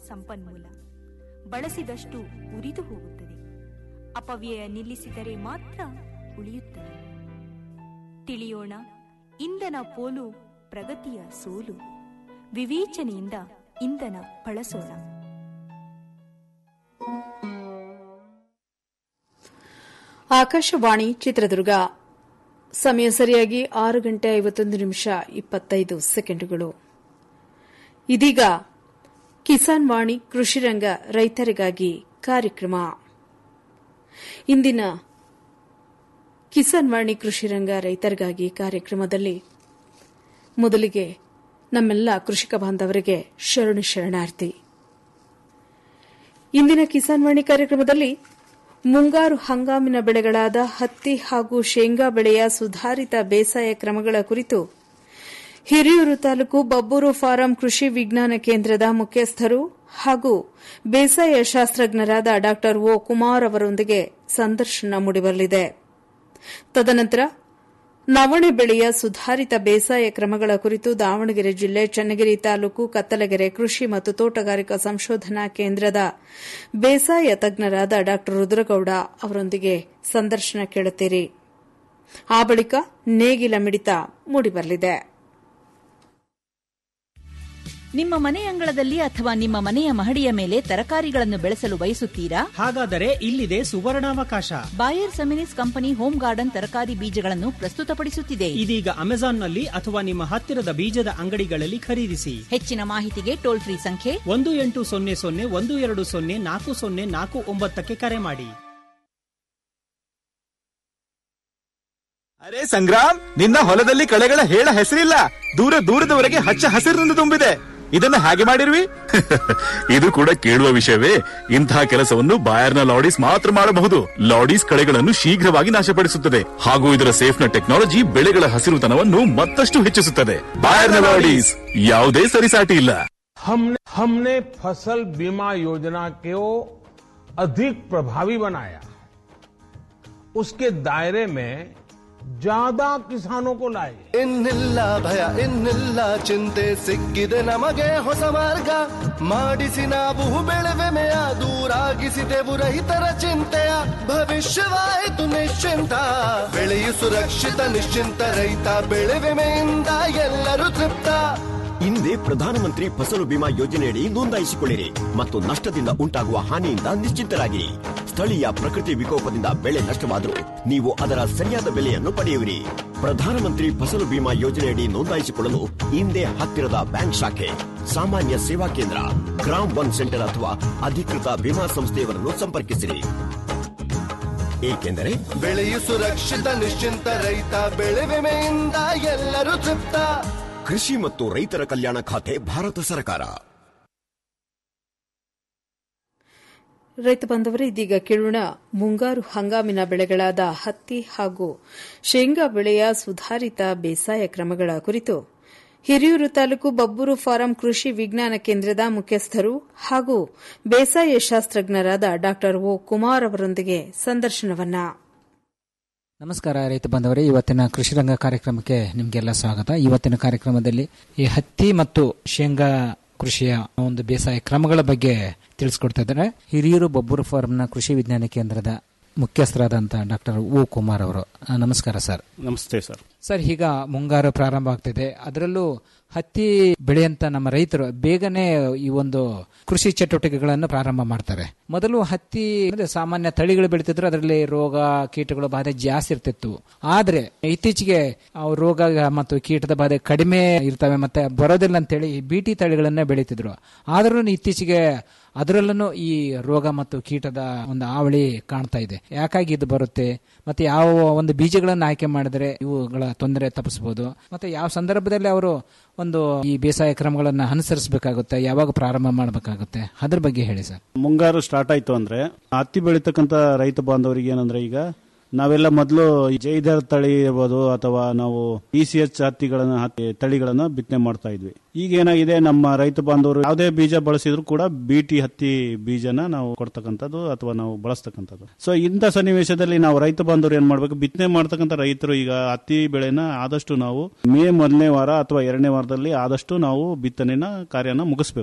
ಸಂಪನ್ಮೂಲ ಬಳಸಿದಷ್ಟು ಉರಿದು ಹೋಗುತ್ತದೆ ಅಪವ್ಯಯ ನಿಲ್ಲಿಸಿದರೆ ಮಾತ್ರ ಉಳಿಯುತ್ತದೆ ತಿಳಿಯೋಣ ಇಂಧನ ಪೋಲು ಪ್ರಗತಿಯ ಸೋಲು ವಿವೇಚನೆಯಿಂದ ಇಂಧನ ಬಳಸೋಣ ಆಕಾಶವಾಣಿ ಚಿತ್ರದುರ್ಗ ಸಮಯ ಸರಿಯಾಗಿ ಆರು ಗಂಟೆ ಐವತ್ತೊಂದು ನಿಮಿಷ ಇಪ್ಪತ್ತೈದು ಸೆಕೆಂಡುಗಳು ಇದೀಗ ಕಿಸಾನ್ ವಾಣಿ ಕೃಷಿರಂಗ ರೈತರಿಗಾಗಿ ಕಾರ್ಯಕ್ರಮ ಇಂದಿನ ಕಿಸಾನ್ ವಾಣಿ ಕೃಷಿರಂಗ ರೈತರಿಗಾಗಿ ಕಾರ್ಯಕ್ರಮದಲ್ಲಿ ಮೊದಲಿಗೆ ನಮ್ಮೆಲ್ಲ ಕೃಷಿಕ ಬಾಂಧವರಿಗೆ ಶರಣು ಶರಣಾರ್ಥಿ ಇಂದಿನ ಕಿಸಾನ್ ವಾಣಿ ಕಾರ್ಯಕ್ರಮದಲ್ಲಿ ಮುಂಗಾರು ಹಂಗಾಮಿನ ಬೆಳೆಗಳಾದ ಹತ್ತಿ ಹಾಗೂ ಶೇಂಗಾ ಬೆಳೆಯ ಸುಧಾರಿತ ಬೇಸಾಯ ಕ್ರಮಗಳ ಕುರಿತು ಹಿರಿಯೂರು ತಾಲೂಕು ಬಬ್ಬೂರು ಫಾರಂ ಕೃಷಿ ವಿಜ್ಞಾನ ಕೇಂದ್ರದ ಮುಖ್ಯಸ್ಥರು ಹಾಗೂ ಬೇಸಾಯ ಶಾಸ್ತ್ರಜ್ಞರಾದ ಡಾ ಒ ಕುಮಾರ್ ಅವರೊಂದಿಗೆ ಸಂದರ್ಶನ ಮೂಡಿಬರಲಿದೆ ತದನಂತರ ನವಣೆ ಬೆಳೆಯ ಸುಧಾರಿತ ಬೇಸಾಯ ಕ್ರಮಗಳ ಕುರಿತು ದಾವಣಗೆರೆ ಜಿಲ್ಲೆ ಚನ್ನಗಿರಿ ತಾಲೂಕು ಕತ್ತಲಗೆರೆ ಕೃಷಿ ಮತ್ತು ತೋಟಗಾರಿಕಾ ಸಂಶೋಧನಾ ಕೇಂದ್ರದ ಬೇಸಾಯ ತಜ್ಞರಾದ ಡಾ ರುದ್ರಗೌಡ ಅವರೊಂದಿಗೆ ಸಂದರ್ಶನ ಕೇಳುತ್ತೀರಿ ಆ ಬಳಿಕ ನೇಗಿಲ ಮಿಡಿತ ಮೂಡಿಬರಲಿದೆ ನಿಮ್ಮ ಮನೆ ಅಂಗಳದಲ್ಲಿ ಅಥವಾ ನಿಮ್ಮ ಮನೆಯ ಮಹಡಿಯ ಮೇಲೆ ತರಕಾರಿಗಳನ್ನು ಬೆಳೆಸಲು ಬಯಸುತ್ತೀರಾ ಹಾಗಾದರೆ ಇಲ್ಲಿದೆ ಸುವರ್ಣಾವಕಾಶ Bayer Seminis company home garden ತರಕಾರಿ ಬೀಜಗಳನ್ನು ಪ್ರಸ್ತುತಪಡಿಸುತ್ತಿದೆ ಇದೀಗ ಅಮೆಜಾನ್ನಲ್ಲಿ ಅಥವಾ ನಿಮ್ಮ ಹತ್ತಿರದ ಬೀಜದ ಅಂಗಡಿಗಳಲ್ಲಿ ಖರೀದಿಸಿ ಹೆಚ್ಚಿನ ಮಾಹಿತಿಗೆ ಟೋಲ್ ಫ್ರೀ ಸಂಖ್ಯೆ ಒಂದು ಎಂಟು ಸೊನ್ನೆ ಸೊನ್ನೆ ಒಂದು ಎರಡು ಸೊನ್ನೆ ನಾಲ್ಕು ಸೊನ್ನೆ ನಾಲ್ಕು ಒಂಬತ್ತಕ್ಕೆ ಕರೆ ಮಾಡಿ ಅರೆ ಸಂಗ್ರಾಮ್ ನಿನ್ನ ಹೊಲದಲ್ಲಿ ಕಳೆಗಳ ಹೇಳ ಹೆಸರಿಲ್ಲ ದೂರ ದೂರದವರೆಗೆ ಹಚ್ಚ ಹಸಿರಿನಿಂದ ತುಂಬಿದೆ ಇದನ್ನ ಹಾಗೆ ಮಾಡಿರ್ವಿ ಇದು ಕೂಡ ಕೇಳುವ ವಿಷಯವೇ ಇಂತಹ ಕೆಲಸವನ್ನು ಬಾಯರ್ನ ಲಾಡೀಸ್ ಮಾತ್ರ ಮಾಡಬಹುದು ಲಾಡೀಸ್ ಕಳೆಗಳನ್ನು ಶೀಘ್ರವಾಗಿ ನಾಶಪಡಿಸುತ್ತದೆ ಹಾಗೂ ಇದರ ಸೇಫ್ನ ಟೆಕ್ನಾಲಜಿ ಬೆಳೆಗಳ ಹಸಿರುತನವನ್ನು ಮತ್ತಷ್ಟು ಹೆಚ್ಚಿಸುತ್ತದೆ ಬಾಯರ್ನ ಲಾಡೀಸ್ ಯಾವುದೇ ಸರಿಸಾಟಿ ಇಲ್ಲ हमने हमने फसल बीमा योजना को अधिक प्रभावी बनाया उसके दायरे में ज्यादा किसानों को लाए ಇನ್ನಿಲ್ಲ ಭಯ ಇನ್ನಿಲ್ಲ ಚಿಂತೆ ಸಿಕ್ಕಿದೆ ನಮಗೆ ಹೊಸ ಮಾರ್ಗ ಮಾಡಿಸಿ ನಾವು ಬೆಳೆವೆಮೆಯ ದೂರಾಗಿಸಿದೆವು ರೈತರ ಚಿಂತೆಯ ಭವಿಷ್ಯವಾಯಿತು ನಿಶ್ಚಿಂತ ಬೆಳೆಯು ಸುರಕ್ಷಿತ ನಿಶ್ಚಿಂತ ರೈತ ಬೆಳೆವೆಮೆಯಿಂದ ಎಲ್ಲರೂ ತೃಪ್ತ ಹಿಂದೆ ಪ್ರಧಾನಮಂತ್ರಿ ಫಸಲು ಬಿಮಾ ಯೋಜನೆಯಡಿ ನೋಂದಾಯಿಸಿಕೊಳ್ಳಿರಿ ಮತ್ತು ನಷ್ಟದಿಂದ ಉಂಟಾಗುವ ಹಾನಿಯಿಂದ ನಿಶ್ಚಿಂತರಾಗಿರಿ ಸ್ಥಳೀಯ ಪ್ರಕೃತಿ ವಿಕೋಪದಿಂದ ಬೆಳೆ ನಷ್ಟವಾದರೂ ನೀವು ಅದರ ಸರಿಯಾದ ಬೆಲೆಯನ್ನು ಪಡೆಯುವಿರಿ ಪ್ರಧಾನಮಂತ್ರಿ ಫಸಲು ಬಿಮಾ ಯೋಜನೆಯಡಿ ನೋಂದಾಯಿಸಿಕೊಳ್ಳಲು ಹಿಂದೆ ಹತ್ತಿರದ ಬ್ಯಾಂಕ್ ಶಾಖೆ ಸಾಮಾನ್ಯ ಸೇವಾ ಕೇಂದ್ರ ಗ್ರಾಮ್ ಒನ್ ಸೆಂಟರ್ ಅಥವಾ ಅಧಿಕೃತ ವಿಮಾ ಸಂಸ್ಥೆಯವರನ್ನು ಸಂಪರ್ಕಿಸಿರಿ ಏಕೆಂದರೆ ಬೆಳೆಯು ಸುರಕ್ಷಿತ ನಿಶ್ಚಿಂತ ರೈತ ಬೆಳೆ ವಿಮೆಯಿಂದ ಎಲ್ಲರೂ ತೃಪ್ತ ಕೃಷಿ ಮತ್ತು ರೈತರ ಕಲ್ಯಾಣ ಖಾತೆ ಭಾರತ ಸರ್ಕಾರ ರೈತ ಬಾಂಧವರೇ ಇದೀಗ ಕೇಳೋಣ ಮುಂಗಾರು ಹಂಗಾಮಿನ ಬೆಳೆಗಳಾದ ಹತ್ತಿ ಹಾಗೂ ಶೇಂಗಾ ಬೆಳೆಯ ಸುಧಾರಿತ ಬೇಸಾಯ ಕ್ರಮಗಳ ಕುರಿತು ಹಿರಿಯೂರು ತಾಲೂಕು ಬಬ್ಬೂರು ಫಾರಂ ಕೃಷಿ ವಿಜ್ಞಾನ ಕೇಂದ್ರದ ಮುಖ್ಯಸ್ಥರು ಹಾಗೂ ಬೇಸಾಯ ಶಾಸ್ತ್ರಜ್ಞರಾದ ಡಾ ಒ ಕುಮಾರ್ ಅವರೊಂದಿಗೆ ಸಂದರ್ಶನವನ್ನ ನಮಸ್ಕಾರ ರೈತ ಬಂದವರೇ ಇವತ್ತಿನ ಕೃಷಿ ರಂಗ ಕಾರ್ಯಕ್ರಮಕ್ಕೆ ನಿಮಗೆಲ್ಲ ಸ್ವಾಗತ ಇವತ್ತಿನ ಕಾರ್ಯಕ್ರಮದಲ್ಲಿ ಈ ಹತ್ತಿ ಮತ್ತು ಶೇಂಗಾ ಕೃಷಿಯ ಒಂದು ಬೇಸಾಯ ಕ್ರಮಗಳ ಬಗ್ಗೆ ತಿಳಿಸ್ಕೊಡ್ತಾ ಇದ್ದಾರೆ ಹಿರಿಯೂರು ಬೊಬ್ಬೂರು ಫಾರ್ಮ್ನ ಕೃಷಿ ವಿಜ್ಞಾನ ಕೇಂದ್ರದ ಮುಖ್ಯಸ್ಥರಾದಂಥ ಡಾಕ್ಟರ್ ಓ ಕುಮಾರ್ ಅವರು ಆ, ನಮಸ್ಕಾರ ಸರ್ ನಮಸ್ತೆ ಸರ್ ಸರ್ ಈಗ ಮುಂಗಾರು ಪ್ರಾರಂಭ ಆಗ್ತಿದೆ ಅದರಲ್ಲೂ ಹತ್ತಿ ಬೆಳೆಯಂತ ನಮ್ಮ ರೈತರು ಬೇಗನೆ ಈ ಒಂದು ಕೃಷಿ ಚಟುವಟಿಕೆಗಳನ್ನು ಪ್ರಾರಂಭ ಮಾಡ್ತಾರೆ ಮೊದಲು ಹತ್ತಿ ಅಂದ್ರೆ ಸಾಮಾನ್ಯ ತಳಿಗಳು ಬೆಳೀತಿದ್ರು ಅದರಲ್ಲಿ ರೋಗ ಕೀಟಗಳ ಬಾಧೆ ಜಾಸ್ತಿ ಇರ್ತಿತ್ತು ಆದ್ರೆ ಇತ್ತೀಚೆಗೆ ಆ ರೋಗ ಮತ್ತು ಕೀಟದ ಬಾಧೆ ಕಡಿಮೆ ಇರ್ತವೆ ಮತ್ತೆ ಬರೋದಿಲ್ಲ ಅಂತೇಳಿ ಬಿಟಿ ತಳಿಗಳನ್ನೇ ಬೆಳೀತಿದ್ರು ಆದ್ರೂ ಇತ್ತೀಚೆಗೆ ಅದರಲ್ಲೂ ಈ ರೋಗ ಮತ್ತು ಕೀಟದ ಒಂದು ಆವಳಿ ಕಾಣ್ತಾ ಇದೆ ಯಾಕಾಗಿ ಇದು ಬರುತ್ತೆ ಮತ್ತೆ ಯಾವ ಒಂದು ಬೀಜಗಳನ್ನು ಆಯ್ಕೆ ಮಾಡಿದರೆ ಇವುಗಳ ತೊಂದರೆ ತಪ್ಪಿಸಬಹುದು ಮತ್ತೆ ಯಾವ ಸಂದರ್ಭದಲ್ಲಿ ಅವರು ಒಂದು ಈ ಬೇಸಾಯ ಕ್ರಮಗಳನ್ನ ಅನುಸರಿಸಬೇಕಾಗುತ್ತೆ ಯಾವಾಗ ಪ್ರಾರಂಭ ಮಾಡಬೇಕಾಗುತ್ತೆ ಅದ್ರ ಬಗ್ಗೆ ಹೇಳಿ ಸರ್ ಮುಂಗಾರು ಸ್ಟಾರ್ಟ್ ಆಯ್ತು ಅಂದ್ರೆ ಹತ್ತಿ ಬೆಳೀತಕ್ಕಂತ ರೈತ ಬಾಂಧವರಿಗೆ ಏನಂದ್ರೆ ಈಗ ನಾವೆಲ್ಲ ಮೊದಲು ಜೈದರ್ ತಳಿ ಇರ್ಬೋದು ಅಥವಾ ನಾವು ಇ ಸಿ ಎಚ್ ಹತ್ತಿಗಳನ್ನ ಹತ್ತಿ ತಳಿಗಳನ್ನ ಬಿತ್ತನೆ ಮಾಡ್ತಾ ಇದ್ವಿ ಈಗ ಏನಾಗಿದೆ ನಮ್ಮ ರೈತ ಬಾಂಧವರು ಯಾವುದೇ ಬೀಜ ಬಳಸಿದ್ರು ಕೂಡ ಬಿಟಿ ಹತ್ತಿ ಬೀಜನ ನಾವು ಕೊಡ್ತಕ್ಕಂಥದ್ದು ಅಥವಾ ನಾವು ಬಳಸ್ತಕ್ಕಂಥದ್ದು ಸೊ ಇಂಥ ಸನ್ನಿವೇಶದಲ್ಲಿ ನಾವು ರೈತ ಬಾಂಧವರು ಏನ್ ಮಾಡ್ಬೇಕು ಬಿತ್ತನೆ ಮಾಡ್ತಕ್ಕಂಥ ರೈತರು ಈಗ ಹತ್ತಿ ಬೆಳೆನ ಆದಷ್ಟು ನಾವು ಮೇ ಮೊದಲನೇ ವಾರ ಅಥವಾ ಎರಡನೇ ವಾರದಲ್ಲಿ ಆದಷ್ಟು ನಾವು ಬಿತ್ತನೆನ ಕಾರ್ಯನ ಮುಗಿಸ್ಬೇಕು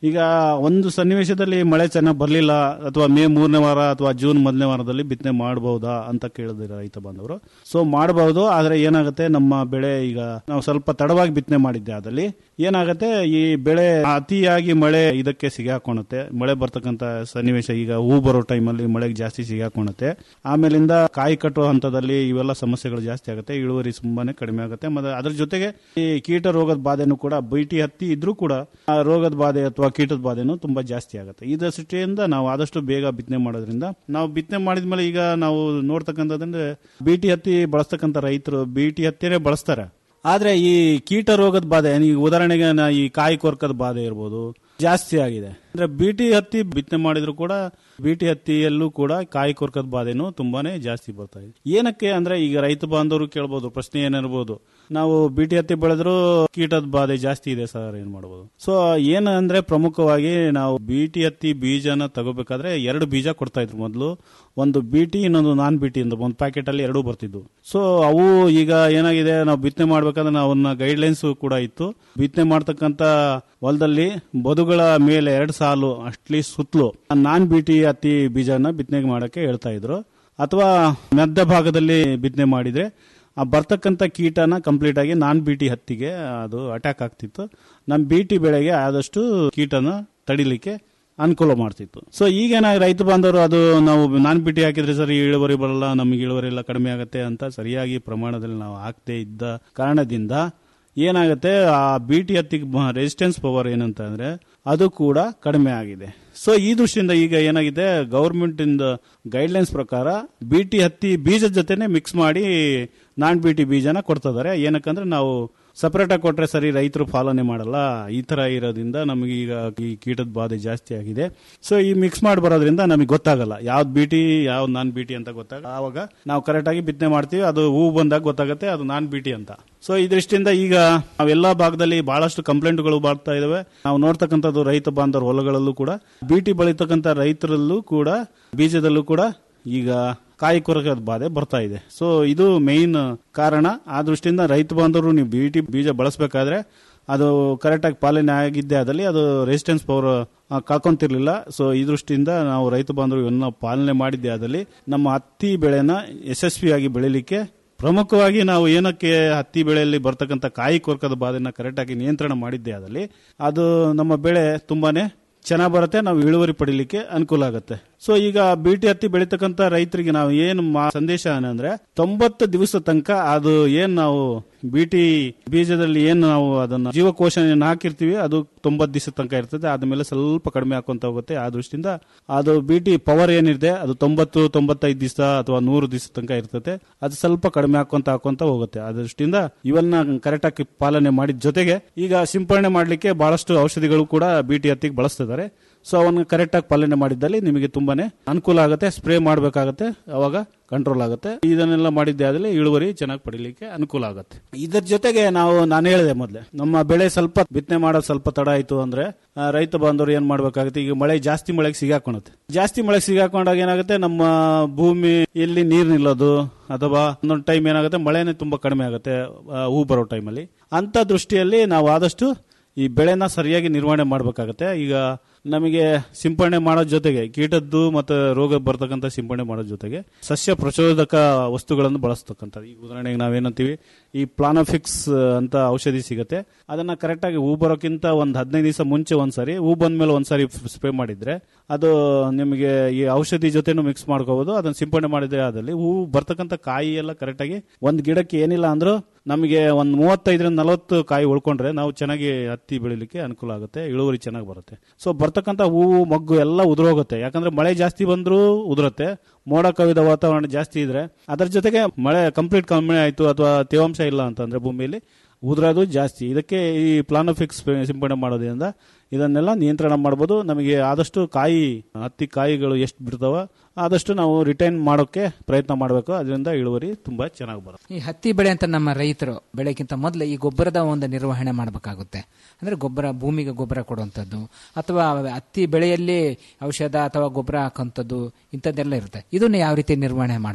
ಈಗ ಒಂದು ಸನ್ನಿವೇಶದಲ್ಲಿ ಮಳೆ ಚೆನ್ನಾಗಿ ಬರಲಿಲ್ಲ ಅಥವಾ ಮೇ ಮೂರನೇ ವಾರ ಅಥವಾ ಜೂನ್ ಮೊದಲನೇ ವಾರದಲ್ಲಿ ಬಿತ್ತನೆ ಮಾಡಬಹುದಾ ಅಂತ ಕೇಳಿದ್ರೆ ರೈತ ಬಾಂಧವರು ಸೊ ಮಾಡಬಹುದು ಆದ್ರೆ ಏನಾಗುತ್ತೆ ನಮ್ಮ ಬೆಳೆ ಈಗ ನಾವು ಸ್ವಲ್ಪ ತಡವಾಗಿ ಬಿತ್ತನೆ ಮಾಡಿದ್ದೆ ಅದಲ್ಲಿ ಏನಾಗುತ್ತೆ ಈ ಬೆಳೆ ಅತಿಯಾಗಿ ಮಳೆ ಇದಕ್ಕೆ ಸಿಗಾಕೊಳುತ್ತೆ ಮಳೆ ಬರ್ತಕ್ಕಂತ ಸನ್ನಿವೇಶ ಈಗ ಹೂ ಬರೋ ಟೈಮಲ್ಲಿ ಮಳೆಗೆ ಜಾಸ್ತಿ ಸಿಗಾಕೊಳುತ್ತೆ ಆಮೇಲಿಂದ ಕಾಯಿ ಕಟ್ಟುವ ಹಂತದಲ್ಲಿ ಇವೆಲ್ಲ ಸಮಸ್ಯೆಗಳು ಜಾಸ್ತಿ ಆಗುತ್ತೆ ಇಳುವರಿ ತುಂಬಾನೇ ಕಡಿಮೆ ಆಗುತ್ತೆ ಮತ್ತೆ ಅದ್ರ ಜೊತೆಗೆ ಈ ಕೀಟ ರೋಗದ ಬಾಧೆನೂ ಕೂಡ ಬೈಟಿ ಹತ್ತಿ ಇದ್ರೂ ಕೂಡ ಆ ರೋಗದ ಬಾಧೆ ಅಥವಾ ಕೀಟದ ಬಾಧೆನೂ ತುಂಬಾ ಜಾಸ್ತಿ ಆಗುತ್ತೆ ಇದರ ದೃಷ್ಟಿಯಿಂದ ನಾವು ಆದಷ್ಟು ಬೇಗ ಬಿತ್ತನೆ ಮಾಡೋದ್ರಿಂದ ನಾವು ಬಿತ್ತನೆ ಮಾಡಿದ್ಮೇಲೆ ಈಗ ನಾವು ನೋಡ್ತಕ್ಕಂಥದ್ದಂದ್ರೆ ಬಿಟಿ ಹತ್ತಿ ಬಳಸ್ತಕ್ಕಂಥ ರೈತರು ಬಿಟಿ ಹತ್ತಿನೇ ಬಳಸ್ತಾರೆ ಆದ್ರೆ ಈ ಕೀಟ ರೋಗದ ಬಾಧೆ ಈಗ ಉದಾಹರಣೆಗೆ ನಾ ಈ ಕಾಯಿ ಕೊರ್ಕದ ಬಾಧೆ ಇರ್ಬೋದು ಜಾಸ್ತಿ ಆಗಿದೆ ಅಂದ್ರೆ ಬಿಟಿ ಹತ್ತಿ ಬಿತ್ತನೆ ಮಾಡಿದ್ರು ಕೂಡ ಬಿಟಿ ಹತ್ತಿಯಲ್ಲೂ ಕೂಡ ಕಾಯಿ ಕೊರ್ಕದ ಬಾಧೆನೂ ತುಂಬಾನೇ ಜಾಸ್ತಿ ಬರ್ತಾ ಇದೆ ಏನಕ್ಕೆ ಅಂದ್ರೆ ಈಗ ರೈತ ಬಾಂಧವರು ಕೇಳ್ಬೋದು ಪ್ರಶ್ನೆ ಏನಿರ್ಬೋದು ನಾವು ಬಿಟಿ ಹತ್ತಿ ಬೆಳೆದ್ರು ಕೀಟದ ಬಾಧೆ ಜಾಸ್ತಿ ಇದೆ ಸರ್ ಏನ್ ಮಾಡ್ಬೋದು ಸೊ ಏನಂದ್ರೆ ಪ್ರಮುಖವಾಗಿ ನಾವು ಬಿಟಿ ಹತ್ತಿ ಬೀಜನ ತಗೋಬೇಕಾದ್ರೆ ಎರಡು ಬೀಜ ಕೊಡ್ತಾ ಇದ್ರು ಮೊದಲು ಒಂದು ಬಿಟಿ ಇನ್ನೊಂದು ನಾನ್ ಬಿಟಿ ಅಂತ ಒಂದು ಪ್ಯಾಕೆಟ್ ಅಲ್ಲಿ ಎರಡೂ ಬರ್ತಿದ್ವು ಸೊ ಅವು ಈಗ ಏನಾಗಿದೆ ನಾವು ಬಿತ್ತನೆ ಮಾಡ್ಬೇಕಾದ್ರೆ ನಾವು ಅವನ್ನ ಗೈಡ್ ಲೈನ್ಸ್ ಕೂಡ ಇತ್ತು ಬಿತ್ತನೆ ಮಾಡ್ತಕ್ಕಂತ ಹೊಲದಲ್ಲಿ ಬದುಗಳ ಮೇಲೆ ಎರಡು ಸಾಲು ಅಟ್ಲೀಸ್ಟ್ ಸುತ್ತಲೂ ನಾನ್ ಬಿಟಿ ಹತ್ತಿ ಬೀಜನ ಬಿತ್ತನೆ ಮಾಡಕ್ಕೆ ಹೇಳ್ತಾ ಇದ್ರು ಅಥವಾ ಮಧ್ಯ ಭಾಗದಲ್ಲಿ ಬಿತ್ತನೆ ಮಾಡಿದ್ರೆ ಆ ಬರ್ತಕ್ಕಂಥ ಕೀಟನ ಕಂಪ್ಲೀಟ್ ಆಗಿ ನಾನ್ ಬಿಟಿ ಹತ್ತಿಗೆ ಅದು ಅಟ್ಯಾಕ್ ಆಗ್ತಿತ್ತು ನಮ್ಮ ಬಿಟಿ ಬೆಳೆಗೆ ಆದಷ್ಟು ಕೀಟನ ತಡಿಲಿಕ್ಕೆ ಅನುಕೂಲ ಮಾಡ್ತಿತ್ತು ಸೊ ಈಗೇನ ರೈತ ಬಾಂಧವರು ಅದು ನಾವು ನಾನ್ ಬಿಟಿ ಹಾಕಿದ್ರೆ ಸರಿ ಇಳುವರಿ ಬರಲ್ಲ ನಮಗೆ ಇಳುವರಿ ಎಲ್ಲ ಕಡಿಮೆ ಆಗುತ್ತೆ ಅಂತ ಸರಿಯಾಗಿ ಪ್ರಮಾಣದಲ್ಲಿ ನಾವು ಹಾಕದೇ ಇದ್ದ ಕಾರಣದಿಂದ ಏನಾಗುತ್ತೆ ಆ ಬಿಟಿ ಹತ್ತಿಗೆ ರೆಸಿಸ್ಟೆನ್ಸ್ ಪವರ್ ಏನಂತ ಅಂದ್ರೆ ಅದು ಕೂಡ ಕಡಿಮೆ ಆಗಿದೆ ಸೊ ಈ ದೃಷ್ಟಿಯಿಂದ ಈಗ ಏನಾಗಿದೆ ಗೌರ್ಮೆಂಟ್ ಇಂದ ಗೈಡ್ಲೈನ್ಸ್ ಪ್ರಕಾರ ಬಿಟಿ ಹತ್ತಿ ಬೀಜದ ಜೊತೆನೆ ಮಿಕ್ಸ್ ಮಾಡಿ ನಾನ್ ಬಿಟಿ ಬೀಜನ ಕೊಡ್ತಿದ್ದಾರೆ ಏನಕ್ಕಂದ್ರೆ ನಾವು ಸಪರೇಟ್ ಆಗಿ ಕೊಟ್ರೆ ಸರಿ ರೈತರು ಪಾಲನೆ ಮಾಡಲ್ಲ ಈ ತರ ಇರೋದ್ರಿಂದ ನಮಗೆ ಈಗ ಈ ಕೀಟದ ಬಾಧೆ ಜಾಸ್ತಿ ಆಗಿದೆ ಸೊ ಈ ಮಿಕ್ಸ್ ಮಾಡಿ ಬರೋದ್ರಿಂದ ನಮಗೆ ಗೊತ್ತಾಗಲ್ಲ ಯಾವ್ದು ಬಿಟಿ ಯಾವ್ದು ನಾನ್ ಬಿಟಿ ಅಂತ ಗೊತ್ತಾಗ ಆವಾಗ ನಾವು ಕರೆಕ್ಟ್ ಆಗಿ ಬಿತ್ತನೆ ಮಾಡ್ತೀವಿ ಅದು ಹೂ ಬಂದಾಗ ಗೊತ್ತಾಗುತ್ತೆ ಅದು ನಾನ್ ಬಿಟಿ ಅಂತ ಸೊ ಈ ದೃಷ್ಟಿಯಿಂದ ಈಗ ನಾವೆಲ್ಲಾ ಭಾಗದಲ್ಲಿ ಬಹಳಷ್ಟು ಕಂಪ್ಲೇಂಟ್ಗಳು ಬರ್ತಾ ಇದಾವೆ ನಾವು ನೋಡ್ತಕ್ಕಂಥದ್ದು ರೈತ ಬಾಂಧವರ ಹೊಲಗಳಲ್ಲೂ ಕೂಡ ಬಿಟಿ ಬೆಳೀತಕ್ಕಂಥ ರೈತರಲ್ಲೂ ಕೂಡ ಬೀಜದಲ್ಲೂ ಕೂಡ ಈಗ ಕಾಯಿ ಕೊರಕದ ಬಾಧೆ ಬರ್ತಾ ಇದೆ ಸೊ ಇದು ಮೇನ್ ಕಾರಣ ಆ ದೃಷ್ಟಿಯಿಂದ ರೈತ ಬಾಂಧವರು ನೀವು ಬಿಟಿ ಬೀಜ ಬಳಸಬೇಕಾದ್ರೆ ಅದು ಕರೆಕ್ಟಾಗಿ ಪಾಲನೆ ಆಗಿದ್ದೇ ಆದಲ್ಲಿ ಅದು ರೆಸಿಸ್ಟೆನ್ಸ್ ಪವರ್ ಕಳ್ಕೊಂತಿರ್ಲಿಲ್ಲ ಸೊ ಈ ದೃಷ್ಟಿಯಿಂದ ನಾವು ರೈತ ಬಾಂಧವರು ಇವನ್ನ ಪಾಲನೆ ಮಾಡಿದ್ದೇ ಆದಲ್ಲಿ ನಮ್ಮ ಹತ್ತಿ ಬೆಳೆನ ಯಶಸ್ವಿಯಾಗಿ ಬೆಳಿಲಿಕ್ಕೆ ಪ್ರಮುಖವಾಗಿ ನಾವು ಏನಕ್ಕೆ ಹತ್ತಿ ಬೆಳೆಯಲ್ಲಿ ಬರ್ತಕ್ಕಂಥ ಕಾಯಿ ಕೊರಕದ ಬಾಧೆನ ಕರೆಕ್ಟಾಗಿ ನಿಯಂತ್ರಣ ಮಾಡಿದ್ದೇ ಆದಲ್ಲಿ ಅದು ನಮ್ಮ ಬೆಳೆ ತುಂಬಾನೇ ಚೆನ್ನಾಗಿ ಬರುತ್ತೆ ನಾವು ಇಳುವರಿ ಪಡಿಲಿಕ್ಕೆ ಅನುಕೂಲ ಆಗುತ್ತೆ ಸೊ ಈಗ ಬಿಟಿ ಹತ್ತಿ ಬೆಳೀತಕ್ಕಂತ ರೈತರಿಗೆ ನಾವು ಏನು ಮಾ- ಸಂದೇಶ ಏನಂದ್ರೆ ತೊಂಬತ್ತು ದಿವಸ ತನಕ ಅದು ಏನ್ ನಾವು ಬಿಟಿ ಬೀಜದಲ್ಲಿ ಏನು ನಾವು ಅದನ್ನ ಜೀವಕೋಶ ಏನ್ ಹಾಕಿರ್ತೀವಿ ಅದು ತೊಂಬತ್ತು ದಿವಸ ತನಕ ಇರ್ತದೆ ಆದ್ಮೇಲೆ ಸ್ವಲ್ಪ ಕಡಿಮೆ ಹಾಕೊಂತ ಹೋಗುತ್ತೆ ಆ ದೃಷ್ಟಿಯಿಂದ ಅದು ಬಿಟಿ ಪವರ್ ಏನಿದೆ ಅದು ತೊಂಬತ್ತು ತೊಂಬತ್ತೈದು ದಿವಸ ಅಥವಾ ನೂರು ದಿವಸ ತನಕ ಇರ್ತದೆ ಅದು ಸ್ವಲ್ಪ ಕಡಿಮೆ ಹಾಕೊಂತ ಹಾಕೊಂತ ಹೋಗುತ್ತೆ ಆ ದೃಷ್ಟಿಯಿಂದ ಇವನ್ನ ಕರೆಕ್ಟ್ ಆಗಿ ಪಾಲನೆ ಮಾಡಿದ ಜೊತೆಗೆ ಈಗ ಸಿಂಪರಣೆ ಮಾಡಲಿಕ್ಕೆ ಬಹಳಷ್ಟು ಔಷಧಿಗಳು ಕೂಡ ಬಿಟಿ ಹತ್ತಿಗೆ ಬಳಸ್ತಿದ್ದಾರೆ ಸೊ ಅವನ್ನ ಕರೆಕ್ಟ್ ಆಗಿ ಪಾಲನೆ ಮಾಡಿದ್ದಲ್ಲಿ ನಿಮಗೆ ತುಂಬಾನೇ ಅನುಕೂಲ ಆಗುತ್ತೆ ಸ್ಪ್ರೇ ಮಾಡಬೇಕಾಗತ್ತೆ ಅವಾಗ ಕಂಟ್ರೋಲ್ ಆಗುತ್ತೆ ಇದನ್ನೆಲ್ಲ ಮಾಡಿದ್ದೆ ಆದ್ರೆ ಇಳುವರಿ ಚೆನ್ನಾಗಿ ಪಡಿಲಿಕ್ಕೆ ಅನುಕೂಲ ಆಗುತ್ತೆ ಇದರ ಜೊತೆಗೆ ನಾವು ನಾನು ಹೇಳಿದೆ ಮೊದಲೇ ನಮ್ಮ ಬೆಳೆ ಸ್ವಲ್ಪ ಬಿತ್ತನೆ ಮಾಡೋದು ಸ್ವಲ್ಪ ತಡ ಆಯ್ತು ಅಂದ್ರೆ ಆ, ರೈತ ಬಾಂಧವರು ಏನ್ ಮಾಡ್ಬೇಕಾಗುತ್ತೆ ಈಗ ಮಳೆ ಜಾಸ್ತಿ ಮಳೆಗೆ ಸಿಗಾಕೊಳುತ್ತೆ ಜಾಸ್ತಿ ಮಳೆ ಸಿಗಾಕೊಂಡಾಗ ಏನಾಗುತ್ತೆ ನಮ್ಮ ಭೂಮಿ ಎಲ್ಲಿ ನೀರು ನಿಲ್ಲೋದು ಅಥವಾ ಒಂದೊಂದು ಟೈಮ್ ಏನಾಗುತ್ತೆ ಮಳೆನೇ ತುಂಬಾ ಕಡಿಮೆ ಆಗುತ್ತೆ ಆ, ಹೂ ಬರೋ ಟೈಮಲ್ಲಿ ಅಂತ ದೃಷ್ಟಿಯಲ್ಲಿ ನಾವು ಆದಷ್ಟು ಈ ಬೆಳೆನ ಸರಿಯಾಗಿ ನಿರ್ವಹಣೆ ಮಾಡಬೇಕಾಗತ್ತೆ ಈಗ ನಮಗೆ ಸಿಂಪರಣೆ ಮಾಡೋ ಜೊತೆಗೆ ಕೀಟದ್ದು ಮತ್ತು ರೋಗ ಬರ್ತಕ್ಕಂಥ ಸಿಂಪರಣೆ ಮಾಡೋ ಜೊತೆಗೆ ಸಸ್ಯ ಪ್ರಚೋದಕ ವಸ್ತುಗಳನ್ನು ಬಳಸ್ತಕ್ಕಂಥದ್ದು ಈಗ ಉದಾಹರಣೆಗೆ ನಾವೇನಂತೀವಿ ಈ ಪ್ಲಾನೋಫಿಕ್ಸ್ ಅಂತ ಔಷಧಿ ಸಿಗುತ್ತೆ ಅದನ್ನ ಕರೆಕ್ಟಾಗಿ ಹೂ ಬರೋಕ್ಕಿಂತ ಒಂದು ಹದಿನೈದು ದಿವಸ ಮುಂಚೆ ಒಂದ್ಸರಿ ಹೂ ಬಂದ್ಮೇಲೆ ಒಂದ್ಸರಿ ಸ್ಪ್ರೇ ಮಾಡಿದ್ರೆ ಅದು ನಿಮಗೆ ಈ ಔಷಧಿ ಜೊತೆನೂ ಮಿಕ್ಸ್ ಮಾಡ್ಕೋಬಹುದು ಅದನ್ನ ಸಿಂಪರಣೆ ಮಾಡಿದ್ರೆ ಅದಲ್ಲಿ ಹೂ ಬರ್ತಕ್ಕಂಥ ಕಾಯಿ ಎಲ್ಲ ಕರೆಕ್ಟಾಗಿ ಒಂದು ಗಿಡಕ್ಕೆ ಏನಿಲ್ಲ ಅಂದ್ರೂ ನಮಗೆ ಒಂದು ಮೂವತ್ತೈದರಿಂದ ನಲವತ್ತು ಕಾಯಿ ಉಳ್ಕೊಂಡ್ರೆ ನಾವು ಚೆನ್ನಾಗಿ ಹತ್ತಿ ಬೆಳಿಲಿಕ್ಕೆ ಅನುಕೂಲ ಆಗುತ್ತೆ ಇಳುವರಿ ಚೆನ್ನಾಗಿ ಬರುತ್ತೆ ಸೊ ಬರ್ತಕ್ಕಂಥ ಹೂವು ಮಗ್ಗು ಎಲ್ಲ ಉದುರೋಗುತ್ತೆ ಯಾಕಂದ್ರೆ ಮಳೆ ಜಾಸ್ತಿ ಬಂದರೂ ಉದುರುತ್ತೆ ಮೋಡ ಕವಿದ ವಾತಾವರಣ ಜಾಸ್ತಿ ಇದ್ರೆ ಅದರ ಜೊತೆಗೆ ಮಳೆ ಕಂಪ್ಲೀಟ್ ಕಮ್ಮಿ ಆಯ್ತು ಅಥವಾ ತೇವಾಂಶ ಇಲ್ಲ ಅಂತಂದ್ರೆ ಭೂಮಿಯಲ್ಲಿ ಉದುರೋದು ಜಾಸ್ತಿ ಇದಕ್ಕೆ ಈ ಪ್ಲಾನೋಫಿಕ್ಸ್ ಸಿಂಪಡಣೆ ಮಾಡೋದ್ರಿಂದ ಇದನ್ನೆಲ್ಲ ನಿಯಂತ್ರಣ ಮಾಡ್ಬೋದು ನಮಗೆ ಆದಷ್ಟು ಕಾಯಿ ಹತ್ತಿ ಕಾಯಿಗಳು ಎಷ್ಟು ಬಿಡ್ತಾವ ಆದಷ್ಟು ನಾವು ರಿಟೈನ್ ಮಾಡೋಕೆ ಪ್ರಯತ್ನ ಮಾಡಬೇಕು ಅದರಿಂದ ಇಳುವರಿ ತುಂಬಾ ಚೆನ್ನಾಗಿ ಬರುತ್ತೆ ಈ ಹತ್ತಿ ಬೆಳೆ ಅಂತ ನಮ್ಮ ರೈತರು ಬೆಳೆಗಿಂತ ಮೊದಲು ಈ ಗೊಬ್ಬರದ ಒಂದು ನಿರ್ವಹಣೆ ಮಾಡಬೇಕಾಗುತ್ತೆ ಅಂದ್ರೆ ಗೊಬ್ಬರ ಭೂಮಿಗೆ ಗೊಬ್ಬರ ಕೊಡುವಂಥದ್ದು ಅಥವಾ ಹತ್ತಿ ಬೆಳೆಯಲ್ಲಿ ಔಷಧ ಅಥವಾ ಗೊಬ್ಬರ ಹಾಕುವಂಥದ್ದು ಇಂಥದ್ದೆಲ್ಲ ಇರುತ್ತೆ ಇದನ್ನ ಯಾವ ರೀತಿ ನಿರ್ವಹಣೆ ಮಾಡಬೇಕು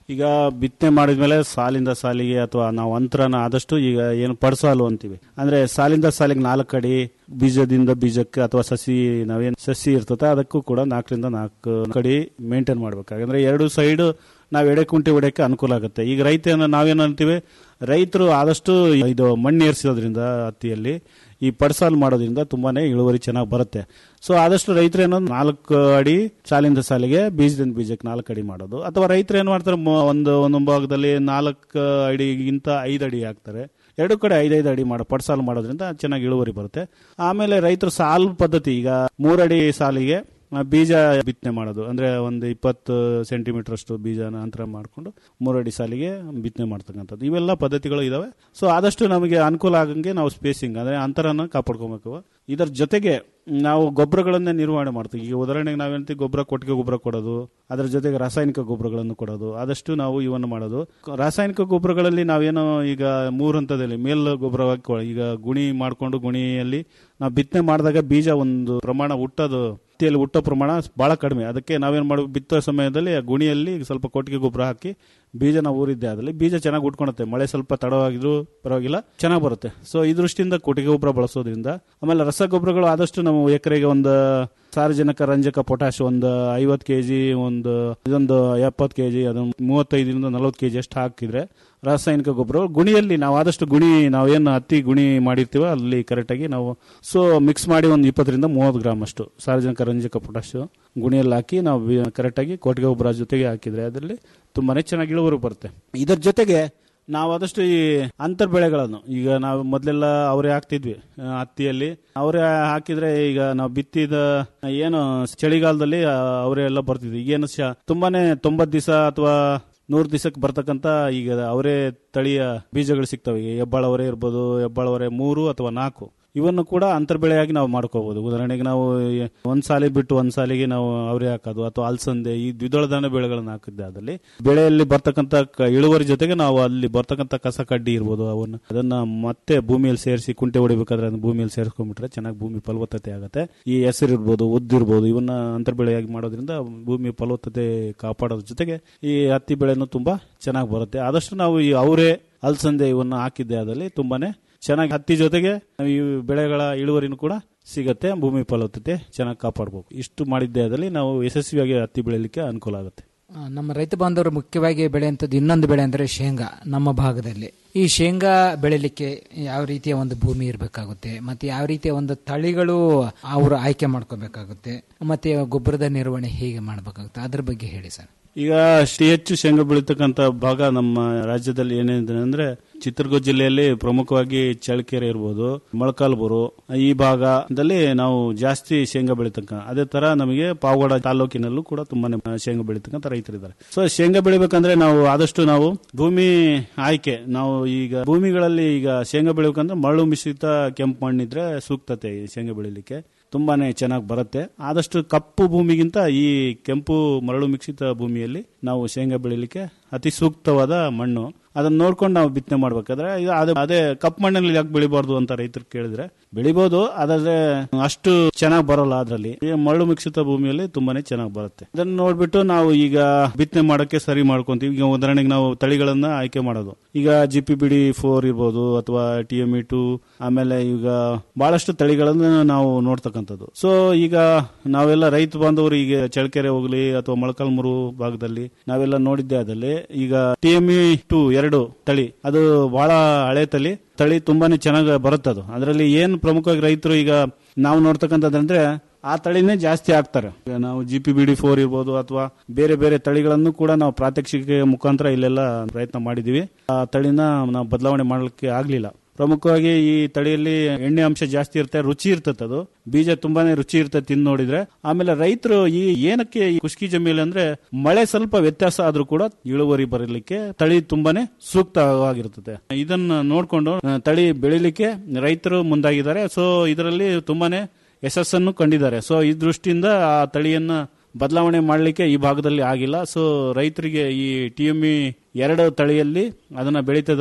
ಈಗ ಬಿತ್ತನೆ ಮಾಡಿದ್ಮೇಲೆ ಸಾಲಿಂದ ಸಾಲಿಗೆ ಅಥವಾ ನಾವು ಅಂತರನ ಆದಷ್ಟು ಈಗ ಏನು ಪಡ್ಸಾಲು ಅಂತೀವಿ ಅಂದ್ರೆ ಸಾಲಿಂದ ಸಾಲಿಗೆ ನಾಲ್ಕು ಅಡಿ ಬೀಜದಿಂದ ಬೀಜಕ್ಕೆ ಅಥವಾ ಸಸಿ ನಾವೇನು ಸಸಿ ಇರ್ತದೆ ಅದಕ್ಕೂ ಕೂಡ ನಾಲ್ಕರಿಂದ ನಾಲ್ಕು ಅಡಿ ಮೇಂಟೈನ್ ಮಾಡ್ಬೇಕು ಅಂದ್ರೆ ಎರಡು ಸೈಡ್ ನಾವು ಎಡೆ ಕುಂಟೆ ಹೊಡೆಯಕ್ಕೆ ಅನುಕೂಲ ಆಗುತ್ತೆ ಈಗ ರೈತ ನಾವೇನು ಅಂತೀವಿ ರೈತರು ಆದಷ್ಟು ಇದು ಮಣ್ಣು ಏರಿಸೋದ್ರಿಂದ ಹತ್ತಿಯಲ್ಲಿ ಈ ಪಡ್ಸಾಲ್ ಮಾಡೋದ್ರಿಂದ ತುಂಬಾನೇ ಇಳುವರಿ ಚೆನ್ನಾಗಿ ಬರುತ್ತೆ ಸೊ ಆದಷ್ಟು ರೈತರು ಏನೋ ನಾಲ್ಕು ಅಡಿ ಸಾಲಿಂದ ಸಾಲಿಗೆ ಬೀಜದಿಂದ ಬೀಜಕ್ಕೆ ನಾಲ್ಕು ಅಡಿ ಮಾಡೋದು ಅಥವಾ ರೈತರು ಏನ್ ಮಾಡ್ತಾರೆ ಮೊ- ಒಂದು ಒಂದೊಂದು ಭಾಗದಲ್ಲಿ ನಾಲ್ಕು ಅಡಿಗಿಂತ ಐದು ಅಡಿ ಹಾಕ್ತಾರೆ ಎರಡು ಕಡೆ ಐದೈದು ಅಡಿ ಮಾಡೋ ಪಡ್ಸಾಲು ಮಾಡೋದ್ರಿಂದ ಚೆನ್ನಾಗಿ ಇಳುವರಿ ಬರುತ್ತೆ ಆಮೇಲೆ ರೈತರು ಸಾಲು ಪದ್ಧತಿ ಈಗ ಮೂರಡಿ ಸಾಲಿಗೆ ಆ, ಬೀಜ ಬಿತ್ತನೆ ಮಾಡೋದು ಅಂದ್ರೆ ಒಂದು ಇಪ್ಪತ್ತು ಸೆಂಟಿಮೀಟರ್ ಅಷ್ಟು ಬೀಜನ ಅಂತರ ಮಾಡಿಕೊಂಡು ಮೂರಡಿ ಸಾಲಿಗೆ ಬಿತ್ತನೆ ಮಾಡ್ತಕ್ಕಂಥದ್ದು ಇವೆಲ್ಲ ಪದ್ಧತಿಗಳು ಇದಾವೆ ಸೊ ಆದಷ್ಟು ನಮಗೆ ಅನುಕೂಲ ಆಗಂಗೆ ನಾವು ಸ್ಪೇಸಿಂಗ್ ಅಂದ್ರೆ ಅಂತರನ ಕಾಪಾಡ್ಕೋಬೇಕು ಇದರ ಜೊತೆಗೆ ನಾವು ಗೊಬ್ಬರಗಳನ್ನೇ ನಿರ್ವಹಣೆ ಮಾಡ್ತೀವಿ ಈಗ ಉದಾಹರಣೆಗೆ ನಾವೇಂತೀವಿ ಗೊಬ್ಬರ ಕೊಟ್ಟಿಗೆ ಗೊಬ್ಬರ ಕೊಡೋದು ಅದರ ಜೊತೆಗೆ ರಾಸಾಯನಿಕ ಗೊಬ್ಬರಗಳನ್ನು ಕೊಡೋದು ಆದಷ್ಟು ನಾವು ಇವನ್ನು ಮಾಡೋದು ರಾಸಾಯನಿಕ ಗೊಬ್ಬರಗಳಲ್ಲಿ ನಾವೇನೋ ಈಗ ಮೂರು ಹಂತದಲ್ಲಿ ಮೇಲ್ ಗೊಬ್ಬರವಾಗಿ ಕೊ- ಈಗ ಗುಣಿ ಮಾಡಿಕೊಂಡು ಗುಣಿಯಲ್ಲಿ ನಾವು ಬಿತ್ತನೆ ಮಾಡಿದಾಗ ಬೀಜ ಒಂದು ಪ್ರಮಾಣ ಹುಟ್ಟೋದು ಹತ್ತಿಯಲ್ಲಿ ಹುಟ್ಟೋ ಪ್ರಮಾಣ ಬಹಳ ಕಡಿಮೆ ಅದಕ್ಕೆ ನಾವೇನ್ ಮಾಡಬೇಕು ಬಿತ್ತೋ ಸಮಯದಲ್ಲಿ ಆ ಗುಣಿಯಲ್ಲಿ ಸ್ವಲ್ಪ ಕೊಟ್ಟಿಗೆ ಗೊಬ್ಬರ ಹಾಕಿ ಬೀಜ ನಾವು ಊರಿದ್ದೆ ಅದ್ರಲ್ಲಿ ಬೀಜ ಚೆನ್ನಾಗಿ ಉಟ್ಕೊಳುತ್ತೆ ಮಳೆ ಸ್ವಲ್ಪ ತಡವಾಗಿದ್ರು ಪರವಾಗಿಲ್ಲ ಚೆನ್ನಾಗಿ ಬರುತ್ತೆ ಸೊ ಈ ದೃಷ್ಟಿಯಿಂದ ಕೊಟ್ಟಿಗೆ ಗೊಬ್ಬರ ಬಳಸೋದ್ರಿಂದ ಆಮೇಲೆ ರಸಗೊಬ್ಬರಗಳು ಆದಷ್ಟು ನಾವು ಎಕರೆಗೆ ಒಂದು ಸಾರಜನಕ ರಂಜಕ ಪೊಟ್ಯಾಶ್ ಒಂದು ಐವತ್ತು ಕೆಜಿ ಒಂದು ಇದೊಂದು ಎಪ್ಪತ್ತು ಕೆಜಿ ಅದೊಂದು ಮೂವತ್ತೈದರಿಂದ ನಲವತ್ತು ಕೆಜಿ ಅಷ್ಟು ಹಾಕಿದ್ರೆ ರಾಸಾಯನಿಕ ಗೊಬ್ಬರ ಗುಣಿಯಲ್ಲಿ ನಾವು ಆದಷ್ಟು ಗುಣಿ ನಾವೇನು ಹತ್ತಿ ಗುಣಿ ಮಾಡಿರ್ತೀವೋ ಅಲ್ಲಿ ಕರೆಕ್ಟಾಗಿ ನಾವು ಸೊ ಮಿಕ್ಸ್ ಮಾಡಿ ಒಂದು ಇಪ್ಪತ್ತರಿಂದ ಮೂವತ್ತು ಗ್ರಾಮ್ ಅಷ್ಟು ಸಾರಜನಕ ರಂಜಕ ಪೊಟ್ಯಾಶ್ ಗುಣಿಯಲ್ಲಿ ಹಾಕಿ ನಾವು ಕರೆಕ್ಟಾಗಿ ಕೊಟ್ಟಿಗೆ ಗೊಬ್ಬರ ಜೊತೆಗೆ ಹಾಕಿದ್ರೆ ಅದರಲ್ಲಿ ತುಂಬಾನೇ ಚೆನ್ನಾಗಿ ಇಳುವರಿ ಬರುತ್ತೆ ಇದರ ಜೊತೆಗೆ ನಾವು ಆದಷ್ಟು ಈ ಅಂತರ್ ಬೆಳೆಗಳನ್ನು ಈಗ ನಾವು ಮೊದಲೆಲ್ಲ ಅವರೇ ಹಾಕ್ತಿದ್ವಿ ಆ, ಹತ್ತಿಯಲ್ಲಿ ಅವರೇ ಹಾಕಿದ್ರೆ ಈಗ ನಾವು ಬಿತ್ತಿದ ಏನು ಚಳಿಗಾಲದಲ್ಲಿ ಆ, ಅವರೇ ಎಲ್ಲ ಬರ್ತಿದ್ವಿ ಈಗೇನು ಶ ತುಂಬಾನೇ ತೊಂಬತ್ತು ದಿವಸ ಅಥವಾ ನೂರು ದಿವಸಕ್ಕೆ ಬರ್ತಕ್ಕಂತ ಈಗ ಅವರೇ ತಳಿಯ ಬೀಜಗಳು ಸಿಗ್ತವೆ ಈಗ ಹೆಬ್ಬಾಳವರೆ ಇರ್ಬೋದು ಹೆಬ್ಬಾಳವರೆ ಮೂರು ಅಥವಾ ನಾಲ್ಕು ಇವನ್ನು ಕೂಡ ಅಂತರ್ ಬೆಳೆಯಾಗಿ ನಾವು ಮಾಡ್ಕೋಬಹುದು ಉದಾಹರಣೆಗೆ ನಾವು ಒಂದ್ ಸಾಲಿ ಬಿಟ್ಟು ಒಂದ್ ಸಾಲಿಗೆ ನಾವು ಅವರೇ ಹಾಕೋದು ಅಥವಾ ಅಲಸಂದೆ ಈ ದ್ವಿದಳ ಧಾನ್ಯ ಬೆಳೆಗಳನ್ನ ಹಾಕಿದ್ದೆ ಅದಲ್ಲಿ ಬೆಳೆಯಲ್ಲಿ ಬರ್ತಕ್ಕಂತ ಕ- ಇಳುವರಿ ಜೊತೆಗೆ ನಾವು ಅಲ್ಲಿ ಬರ್ತಕ್ಕಂತ ಕಸ ಕಡ್ಡಿ ಇರ್ಬೋದು ಅವನ್ನ ಅದನ್ನ ಮತ್ತೆ ಭೂಮಿಯಲ್ಲಿ ಸೇರಿಸಿ ಕುಂಟೆ ಹೊಡಿಬೇಕಾದ್ರೆ ಅದನ್ನ ಭೂಮಿಯಲ್ಲಿ ಸೇರಿಸ್ಕೊಂಡ್ಬಿಟ್ರೆ ಚೆನ್ನಾಗಿ ಭೂಮಿ ಫಲವತ್ತತೆ ಆಗುತ್ತೆ ಈ ಹೆಸರು ಇರ್ಬೋದು ಉದ್ದು ಇರ್ಬೋದು ಇವನ್ನ ಅಂತರ್ ಬೆಳೆಯಾಗಿ ಮಾಡೋದ್ರಿಂದ ಭೂಮಿ ಫಲವತ್ತತೆ ಕಾಪಾಡೋದ್ರ ಜೊತೆಗೆ ಈ ಹತ್ತಿ ಬೆಳೆನೂ ತುಂಬಾ ಚೆನ್ನಾಗಿ ಬರುತ್ತೆ ಆದಷ್ಟು ನಾವು ಈ ಅವರೇ ಅಲಸಂದೆ ಇವನ್ನ ಹಾಕಿದ್ದೆ ಅದಲ್ಲಿ ತುಂಬಾನೇ ಚೆನ್ನಾಗಿ ಹತ್ತಿ ಜೊತೆಗೆ ಈ ಬೆಳೆಗಳ ಇಳುವರಿನೂ ಕೂಡ ಸಿಗತ್ತೆ ಭೂಮಿ ಫಲವತ್ತತೆ ಚೆನ್ನಾಗಿ ಕಾಪಾಡಬೇಕು ಇಷ್ಟು ಮಾಡಿದ್ದೆ ಅದಲ್ಲಿ ನಾವು ಯಶಸ್ವಿಯಾಗಿ ಹತ್ತಿ ಬೆಳೆಯಲಿಕ್ಕೆ ಅನುಕೂಲ ಆಗುತ್ತೆ ಆ, ನಮ್ಮ ರೈತ ಬಾಂಧವರು ಮುಖ್ಯವಾಗಿ ಬೆಳೆಯುವಂಥದ್ದು ಇನ್ನೊಂದು ಬೆಳೆ ಅಂದರೆ ಶೇಂಗಾ ನಮ್ಮ ಭಾಗದಲ್ಲಿ ಈ ಶೇಂಗಾ ಬೆಳಿಲಿಕ್ಕೆ ಯಾವ ರೀತಿಯ ಒಂದು ಭೂಮಿ ಇರಬೇಕಾಗುತ್ತೆ ಮತ್ತೆ ಯಾವ ರೀತಿಯ ಒಂದು ತಳಿಗಳು ಅವರು ಆಯ್ಕೆ ಮಾಡ್ಕೋಬೇಕಾಗುತ್ತೆ ಮತ್ತೆ ಗೊಬ್ಬರದ ನಿರ್ವಹಣೆ ಹೇಗೆ ಮಾಡಬೇಕಾಗುತ್ತೆ ಅದ್ರ ಬಗ್ಗೆ ಹೇಳಿ ಸರ್ ಈಗ ಅತಿ ಹೆಚ್ಚು ಶೇಂಗಾ ಬೆಳೀತಕ್ಕಂತ ಭಾಗ ನಮ್ಮ ರಾಜ್ಯದಲ್ಲಿ ಏನಿದೆ ಅಂದ್ರೆ ಚಿತ್ರದುರ್ಗ ಜಿಲ್ಲೆಯಲ್ಲಿ ಪ್ರಮುಖವಾಗಿ ಚಳ್ಳಕೆರೆ ಇರ್ಬೋದು ಮೊಳಕಾಲ್ಬೂರು ಈ ಭಾಗದಲ್ಲಿ ನಾವು ಜಾಸ್ತಿ ಶೇಂಗಾ ಬೆಳೀತಕ್ಕ ಅದೇ ತರ ನಮಗೆ ಪಾವಗಡ ತಾಲೂಕಿನಲ್ಲೂ ಕೂಡ ತುಂಬಾನೇ ಶೇಂಗಾ ಬೆಳೀತಕ್ಕಂತ ರೈತರಿದ್ದಾರೆ ಸೊ ಶೇಂಗಾ ಬೆಳಿಬೇಕಂದ್ರೆ ನಾವು ಆದಷ್ಟು ನಾವು ಭೂಮಿ ಆಯ್ಕೆ ನಾವು ಈಗ ಭೂಮಿಗಳಲ್ಲಿ ಈಗ ಶೇಂಗಾ ಬೆಳಿಬೇಕಂದ್ರೆ ಮರಳು ಮಿಶ್ರಿತ ಕೆಂಪು ಮಣ್ಣಿದ್ರೆ ಸೂಕ್ತತೆ ಈ ಶೇಂಗಾ ಬೆಳಿಲಿಕ್ಕೆ ತುಂಬಾನೇ ಚೆನ್ನಾಗಿ ಬರುತ್ತೆ ಆದಷ್ಟು ಕಪ್ಪು ಭೂಮಿಗಿಂತ ಈ ಕೆಂಪು ಮರಳು ಮಿಶ್ರಿತ ಭೂಮಿಯಲ್ಲಿ ನಾವು ಶೇಂಗಾ ಬೆಳಿಲಿಕ್ಕೆ ಅತಿ ಸೂಕ್ತವಾದ ಮಣ್ಣು ಅದನ್ನ ನೋಡ್ಕೊಂಡು ನಾವು ಬಿತ್ತನೆ ಮಾಡ್ಬೇಕಾದ್ರೆ ಇದು ಅದೇ ಅದೇ ಕಪ್ಪು ಮಣ್ಣಲ್ಲಿ ಯಾಕೆ ಬೆಳಿಬಾರ್ದು ಅಂತ ರೈತರು ಕೇಳಿದ್ರೆ ಬೆಳಿಬಹುದು ಆದ್ರೆ ಅಷ್ಟು ಚೆನ್ನಾಗಿ ಬರೋಲ್ಲ ಅದರಲ್ಲಿ ಈ ಮರಳು ಮಿಶ್ರಿತ ಭೂಮಿಯಲ್ಲಿ ತುಂಬಾನೇ ಚೆನ್ನಾಗಿ ಬರುತ್ತೆ ಇದನ್ನ ನೋಡ್ಬಿಟ್ಟು ನಾವು ಈಗ ಬಿತ್ತನೆ ಮಾಡಕ್ಕೆ ಸರಿ ಮಾಡ್ಕೊಂತೀವಿ ಈಗ ಉದಾಹರಣೆಗೆ ನಾವು ತಳಿಗಳನ್ನ ಆಯ್ಕೆ ಮಾಡೋದು ಈಗ G P B D four ಇರ್ಬೋದು ಅಥವಾ ಟಿ ಎಂ ಇ ಟು ಆಮೇಲೆ ಈಗ ಬಹಳಷ್ಟು ತಳಿಗಳನ್ನು ನಾವು ನೋಡ್ತಕ್ಕಂಥದ್ದು ಸೊ ಈಗ ನಾವೆಲ್ಲ ರೈತ ಬಾಂಧವರು ಈಗ ಚಳ್ಳಕೆರೆ ಹೋಗ್ಲಿ ಅಥವಾ ಮೊಳಕಾಲ್ಮೂರು ಭಾಗದಲ್ಲಿ ನಾವೆಲ್ಲ ನೋಡಿದ್ದೆ ಅದಲ್ಲಿ ಈಗ ಟಿ ಎಂ ಇ ಟು ಎರಡು ತಳಿ ಅದು ಬಹಳ ಹಳೆ ತಳಿ ತಳಿ ತುಂಬಾನೇ ಚೆನ್ನಾಗಿ ಬರುತ್ತೆ ಅದು ಅದರಲ್ಲಿ ಏನ್ ಪ್ರಮುಖವಾಗಿ ರೈತರು ಈಗ ನಾವು ನೋಡ್ತಕ್ಕಂಥದ್ದಂದ್ರೆ ಆ ತಳಿನೇ ಜಾಸ್ತಿ ಆಗ್ತಾರೆ ಈಗ ನಾವು G P B D four ಇರ್ಬೋದು ಅಥವಾ ಬೇರೆ ಬೇರೆ ತಳಿಗಳನ್ನು ಕೂಡ ನಾವು ಪ್ರಾತ್ಯಕ್ಷಿಕೆ ಮುಖಾಂತರ ಇಲ್ಲೆಲ್ಲ ಪ್ರಯತ್ನ ಮಾಡಿದೀವಿ ಆ ತಳಿನ ನಾವು ಬದಲಾವಣೆ ಮಾಡಲಿಕ್ಕೆ ಆಗ್ಲಿಲ್ಲ ಪ್ರಮುಖವಾಗಿ ಈ ತಳಿಯಲ್ಲಿ ಎಣ್ಣೆ ಅಂಶ ಜಾಸ್ತಿ ಇರುತ್ತೆ ರುಚಿ ಇರ್ತದೆ ಅದು ಬೀಜ ತುಂಬಾನೇ ರುಚಿ ಇರ್ತದೆ ತಿಂದು ನೋಡಿದ್ರೆ ಆಮೇಲೆ ರೈತರು ಈ ಏನಕ್ಕೆ ಈ ಕುಷ್ಕಿ ಜಮೀಲಿ ಅಂದ್ರೆ ಮಳೆ ಸ್ವಲ್ಪ ವ್ಯತ್ಯಾಸ ಆದ್ರೂ ಕೂಡ ಇಳುವರಿ ಬರಲಿಕ್ಕೆ ತಳಿ ತುಂಬಾನೇ ಸೂಕ್ತವಾಗಿರ್ತದೆ ಇದನ್ನ ನೋಡ್ಕೊಂಡು ಆ, ತಳಿ ಬೆಳಿಲಿಕ್ಕೆ ರೈತರು ಮುಂದಾಗಿದ್ದಾರೆ ಸೊ ಇದರಲ್ಲಿ ತುಂಬಾನೇ ಯಶಸ್ಸನ್ನು ಕಂಡಿದ್ದಾರೆ ಸೊ ಈ ದೃಷ್ಟಿಯಿಂದ ಆ ತಳಿಯನ್ನ ಬದಲಾವಣೆ ಮಾಡಲಿಕ್ಕೆ ಈ ಭಾಗದಲ್ಲಿ ಆಗಿಲ್ಲ ಸೊ ರೈತರಿಗೆ ಈ ಟಿ ಎಂ ಇ ಎರಡು ತಳಿಯಲ್ಲಿ ಅದನ್ನ ಬೆಳೀತಿದ್ದಾರೆ